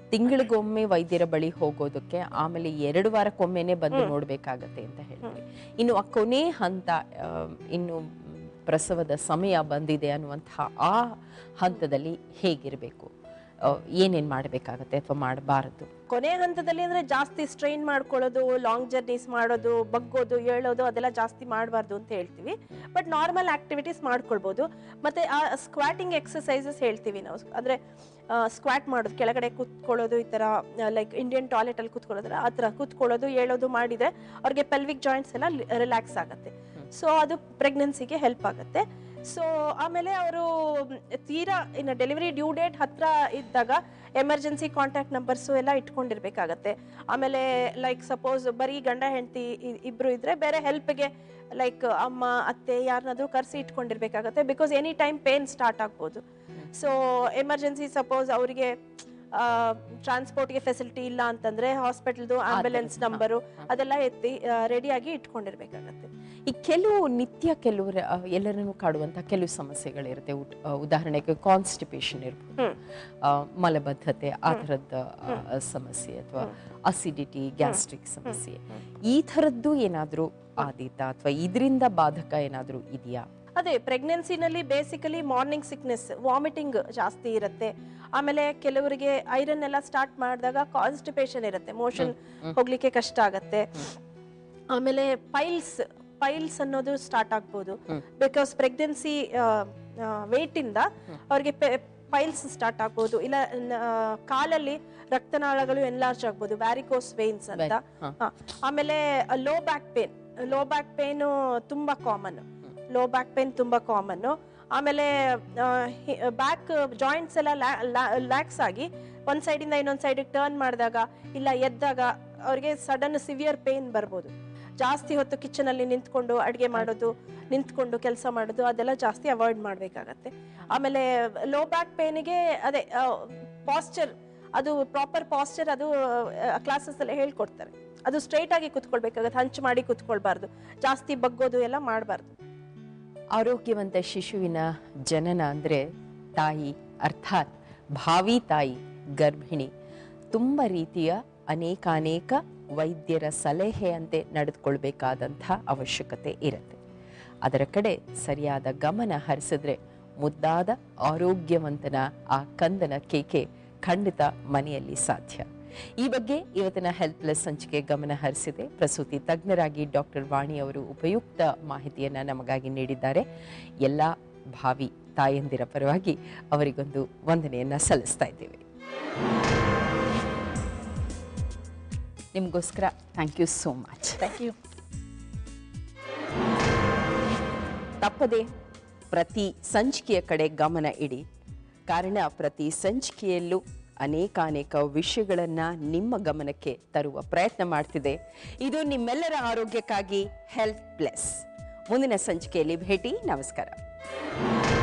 Speaker 1: ತಿಂಗಳಿಗೊಮ್ಮೆ ವೈದ್ಯರ ಬಳಿ ಹೋಗೋದಕ್ಕೆ ಆಮೇಲೆ ಎರಡು ವಾರಕ್ಕೊಮ್ಮೆನೆ ಬಂದು ನೋಡ್ಬೇಕಾಗತ್ತೆ ಅಂತ ಹೇಳ್ತೀವಿ ಇನ್ನು ಆ ಕೊನೆ ಹಂತ ಆ, ಇನ್ನು ಮ್, ಪ್ರಸವದ ಸಮಯ ಬಂದಿದೆ ಅನ್ನುವಂತಹ ಆ ಹಂತದಲ್ಲಿ ಹೇಗಿರಬೇಕು ಏನೇನ್ ಮಾಡಬೇಕಾಗತ್ತೆ ಅಥವಾ ಮಾಡಬಾರದು
Speaker 2: ಕೊನೆ ಹಂತದಲ್ಲಿ ಅಂದ್ರೆ ಜಾಸ್ತಿ ಸ್ಟ್ರೈನ್ ಮಾಡ್ಕೊಳ್ಳೋದು ಲಾಂಗ್ ಜರ್ನೀಸ್ ಮಾಡೋದು ಬಗ್ಗೋದು ಏಳೋದು ಅದೆಲ್ಲ ಜಾಸ್ತಿ ಮಾಡಬಾರ್ದು ಅಂತ ಹೇಳ್ತೀವಿ ಬಟ್ ನಾರ್ಮಲ್ ಆಕ್ಟಿವಿಟೀಸ್ ಮಾಡ್ಕೊಳ್ಬೋದು ಮತ್ತೆ ಆ ಸ್ಕ್ವಾಟಿಂಗ್ ಎಕ್ಸಸೈಸಸ್ ಹೇಳ್ತೀವಿ ನಾವು ಅಂದ್ರೆ ಸ್ಕ್ವಾಟ್ ಮಾಡೋದು ಕೆಳಗಡೆ ಕೂತ್ಕೊಳ್ಳೋದು ಈ ತರ ಲೈಕ್ ಇಂಡಿಯನ್ ಟಾಯ್ಲೆಟ್ ಅಲ್ಲಿ ಕೂತ್ಕೊಳ್ಳೋದ್ರ ಆ ಥರ ಕೂತ್ಕೊಳ್ಳೋದು ಏಳೋದು ಮಾಡಿದ್ರೆ ಅವ್ರಿಗೆ ಪೆಲ್ವಿಕ್ ಜಾಯಿಂಟ್ಸ್ ಎಲ್ಲ ರಿಲ್ಯಾಕ್ಸ್ ಆಗುತ್ತೆ ಸೊ ಅದು ಪ್ರೆಗ್ನೆನ್ಸಿಗೆ ಹೆಲ್ಪ್ ಆಗುತ್ತೆ ಸೊ ಆಮೇಲೆ ಅವರು ತೀರಾ ಇನ್ನು ಡೆಲಿವರಿ ಡ್ಯೂ ಡೇಟ್ ಹತ್ರ ಇದ್ದಾಗ ಎಮರ್ಜೆನ್ಸಿ ಕಾಂಟ್ಯಾಕ್ಟ್ ನಂಬರ್ಸು ಎಲ್ಲ ಇಟ್ಕೊಂಡಿರ್ಬೇಕಾಗತ್ತೆ ಆಮೇಲೆ ಲೈಕ್ ಸಪೋಸ್ ಬರೀ ಗಂಡ ಹೆಂಡತಿ ಇಬ್ರು ಇದ್ರೆ ಬೇರೆ ಹೆಲ್ಪ್ಗೆ ಲೈಕ್ ಅಮ್ಮ ಅತ್ತೆ ಯಾರನ್ನಾದ್ರೂ ಕರೆಸಿ ಇಟ್ಕೊಂಡಿರ್ಬೇಕಾಗತ್ತೆ because any time pain start ಆಗ್ಬೋದು ಸೊ ಎಮರ್ಜೆನ್ಸಿ ಸಪೋಸ್ ಅವರಿಗೆ ಟ್ರಾನ್ಸ್ಪೋರ್ಟ್ಗೆ ಫೆಸಿಲಿಟಿ ಇಲ್ಲ ಅಂತಂದ್ರೆ ಹಾಸ್ಪಿಟಲ್ದು ಆಂಬ್ಯುಲೆನ್ಸ್ ನಂಬರು ಅದೆಲ್ಲ ಎತ್ತಿ ರೆಡಿಯಾಗಿ ಇಟ್ಕೊಂಡಿರ್ಬೇಕಾಗತ್ತೆ
Speaker 1: ಈ ಕೆಲವು ನಿತ್ಯ ಕೆಲವು ರ- ಆ, ಎಲ್ಲರನ್ನೂ ಕಾಡುವಂತ ಕೆಲವು ಸಮಸ್ಯೆಗಳಿರುತ್ತೆ ಉಟ್- ಆ, ಉದಾಹರಣೆಗೆ ಕಾನ್ಸ್ಟಿಪೇಷನ್ ಇರ್ಬೋದು
Speaker 2: ಹ್ಮ್.
Speaker 1: ಆ, ಮಲಬದ್ಧತೆ ಆ ಥರದ ಆ, ಸಮಸ್ಯೆ ಅಥವಾ ಅಸಿಡಿಟಿ ಗ್ಯಾಸ್ಟ್ರಿಕ್ ಸಮಸ್ಯೆ ಈ ಥರದ್ದು ಏನಾದರೂ ಆದೀತಾ ಅಥವಾ ಇದರಿಂದ ಬಾಧಕ ಏನಾದರೂ ಇದೆಯಾ
Speaker 2: ಅದೇ ಪ್ರೆಗ್ನೆನ್ಸಿನಲ್ಲಿ ಬೇಸಿಕಲಿ ಮಾರ್ನಿಂಗ್ ಸಿಕ್ನೆಸ್ ವಾಮಿಟಿಂಗ್ ಜಾಸ್ತಿ ಇರುತ್ತೆ ಆಮೇಲೆ ಕೆಲವರಿಗೆ ಐರನ್ ಎಲ್ಲ ಸ್ಟಾರ್ಟ್ ಮಾಡಿದಾಗ ಕಾನ್ಸ್ಟಿಪೇಷನ್ ಇರುತ್ತೆ ಮೋಷನ್ ಹೋಗ್ಲಿಕ್ಕೆ ಕಷ್ಟ ಆಗತ್ತೆ ಆಮೇಲೆ ಪೈಲ್ಸ್ ಪೈಲ್ಸ್ ಅನ್ನೋದು ಸ್ಟಾರ್ಟ್ ಆಗ್ಬೋದು ಬಿಕಾಸ್ ಪ್ರೆಗ್ನೆನ್ಸಿ ವೇಟ್ ಇಂದ ಅವ್ರಿಗೆ ಪೈಲ್ಸ್ ಸ್ಟಾರ್ಟ್ ಆಗ್ಬೋದು ಇಲ್ಲ ನ- ಕಾಲಲ್ಲಿ ರಕ್ತನಾಳಗಳು ಎನ್ಲಾರ್ಜ್ ಆಗ್ಬೋದು ವ್ಯಾರಿಕೋಸ್ ವೇನ್ಸ್ ಅಂತ ಹ. ಆಮೇಲೆ low back pain low back pain ತುಂಬಾ ಕಾಮನ್ ಲೋ ಬ್ಯಾಕ್ ಪೇನ್ ತುಂಬಾ ಕಾಮನ್ ಆಮೇಲೆ ಬ್ಯಾಕ್ ಜಾಯಿಂಟ್ಸ್ ಎಲ್ಲ ಲ್ಯಾಕ್ಸ್ ಆಗಿ ಒಂದ್ ಸೈಡ್ ಇಂದ ಇನ್ನೊಂದ್ ಸೈಡ್ ಟರ್ನ್ ಮಾಡಿದಾಗ ಇಲ್ಲ ಎದ್ದಾಗ ಅವ್ರಿಗೆ ಸಡನ್ ಸಿವಿಯರ್ ಪೇನ್ ಬರ್ಬೋದು ಜಾಸ್ತಿ ಹೊತ್ತು ಕಿಚನ್ ಅಲ್ಲಿ ನಿಂತ್ಕೊಂಡು ಅಡಿಗೆ ಮಾಡೋದು ನಿಂತ್ಕೊಂಡು ಕೆಲಸ ಮಾಡೋದು ಅದೆಲ್ಲ ಜಾಸ್ತಿ ಅವಾಯ್ಡ್ ಮಾಡ್ಬೇಕಾಗತ್ತೆ ಆಮೇಲೆ ಲೋ ಬ್ಯಾಕ್ ಪೇನಿಗೆ ಅದೇ ಪಾಸ್ಚರ್ ಅದು ಪ್ರಾಪರ್ ಪಾಸ್ಚರ್ ಅದು ಕ್ಲಾಸಸ್ ಅಲ್ಲಿ ಹೇಳ್ಕೊಡ್ತಾರೆ ಅದು ಸ್ಟ್ರೈಟ್ ಆಗಿ ಕುತ್ಕೊಳ್ಬೇಕಾಗತ್ತೆ ಹಂಚು ಮಾಡಿ ಕುತ್ಕೊಳ್ಬಾರ್ದು ಜಾಸ್ತಿ ಬಗ್ಗೋದು ಎಲ್ಲ ಮಾಡಬಾರ್ದು
Speaker 1: ಆರೋಗ್ಯವಂತ ಶಿಶುವಿನ ಜನನ ಅಂದರೆ ತಾಯಿ ಅರ್ಥಾತ್ ಭಾವಿ ತಾಯಿ ಗರ್ಭಿಣಿ ತುಂಬ ರೀತಿಯ ಅನೇಕಾನೇಕ ವೈದ್ಯರ ಸಲಹೆಯಂತೆ ನಡೆದುಕೊಳ್ಬೇಕಾದಂಥ ಅವಶ್ಯಕತೆ ಇರುತ್ತೆ ಅದರ ಕಡೆ ಸರಿಯಾದ ಗಮನ ಹರಿಸಿದ್ರೆ ಮುದ್ದಾದ ಆರೋಗ್ಯವಂತನ ಆ ಕಂದನ ಕೇಕೆ ಖಂಡಿತ ಮನೆಯಲ್ಲಿ ಸಾಧ್ಯ ಈ ಬಗ್ಗೆ ಇವತ್ತಿನ ಹೆಲ್ತ್ ಪ್ಲಸ್ ಸಂಚಿಕೆ ಗಮನ ಹರಿಸಿದೆ ಪ್ರಸೂತಿ ತಜ್ಞರಾಗಿ ಡಾಕ್ಟರ್ ವಾಣಿ ಅವರು ಉಪಯುಕ್ತ ಮಾಹಿತಿಯನ್ನ ನಮಗಾಗಿ ನೀಡಿದ್ದಾರೆ ಎಲ್ಲ ಭಾವಿ ತಾಯಂದಿರ ಪರವಾಗಿ ಅವರಿಗೊಂದು ವಂದನೆಯನ್ನ ಸಲ್ಲಿಸ್ತಾ ಇದ್ದೇವೆ ನಿಮಗೋಸ್ಕರ thank you so much
Speaker 2: thank you
Speaker 1: ತಪ್ಪದೆ ಪ್ರತಿ ಸಂಚಿಕೆಯ ಕಡೆ ಗಮನ ಇಡಿ ಕಾರಣ ಪ್ರತಿ ಸಂಚಿಕೆಯಲ್ಲೂ ಅನೇಕಾನೇಕ ವಿಷಯಗಳನ್ನು ನಿಮ್ಮ ಗಮನಕ್ಕೆ ತರುವ ಪ್ರಯತ್ನ ಮಾಡ್ತಿದೆ ಇದು ನಿಮ್ಮೆಲ್ಲರ ಆರೋಗ್ಯಕ್ಕಾಗಿ ಹೆಲ್ತ್ ಪ್ಲಸ್ ಮುಂದಿನ ಸಂಚಿಕೆಯಲ್ಲಿ ಭೇಟಿ ನಮಸ್ಕಾರ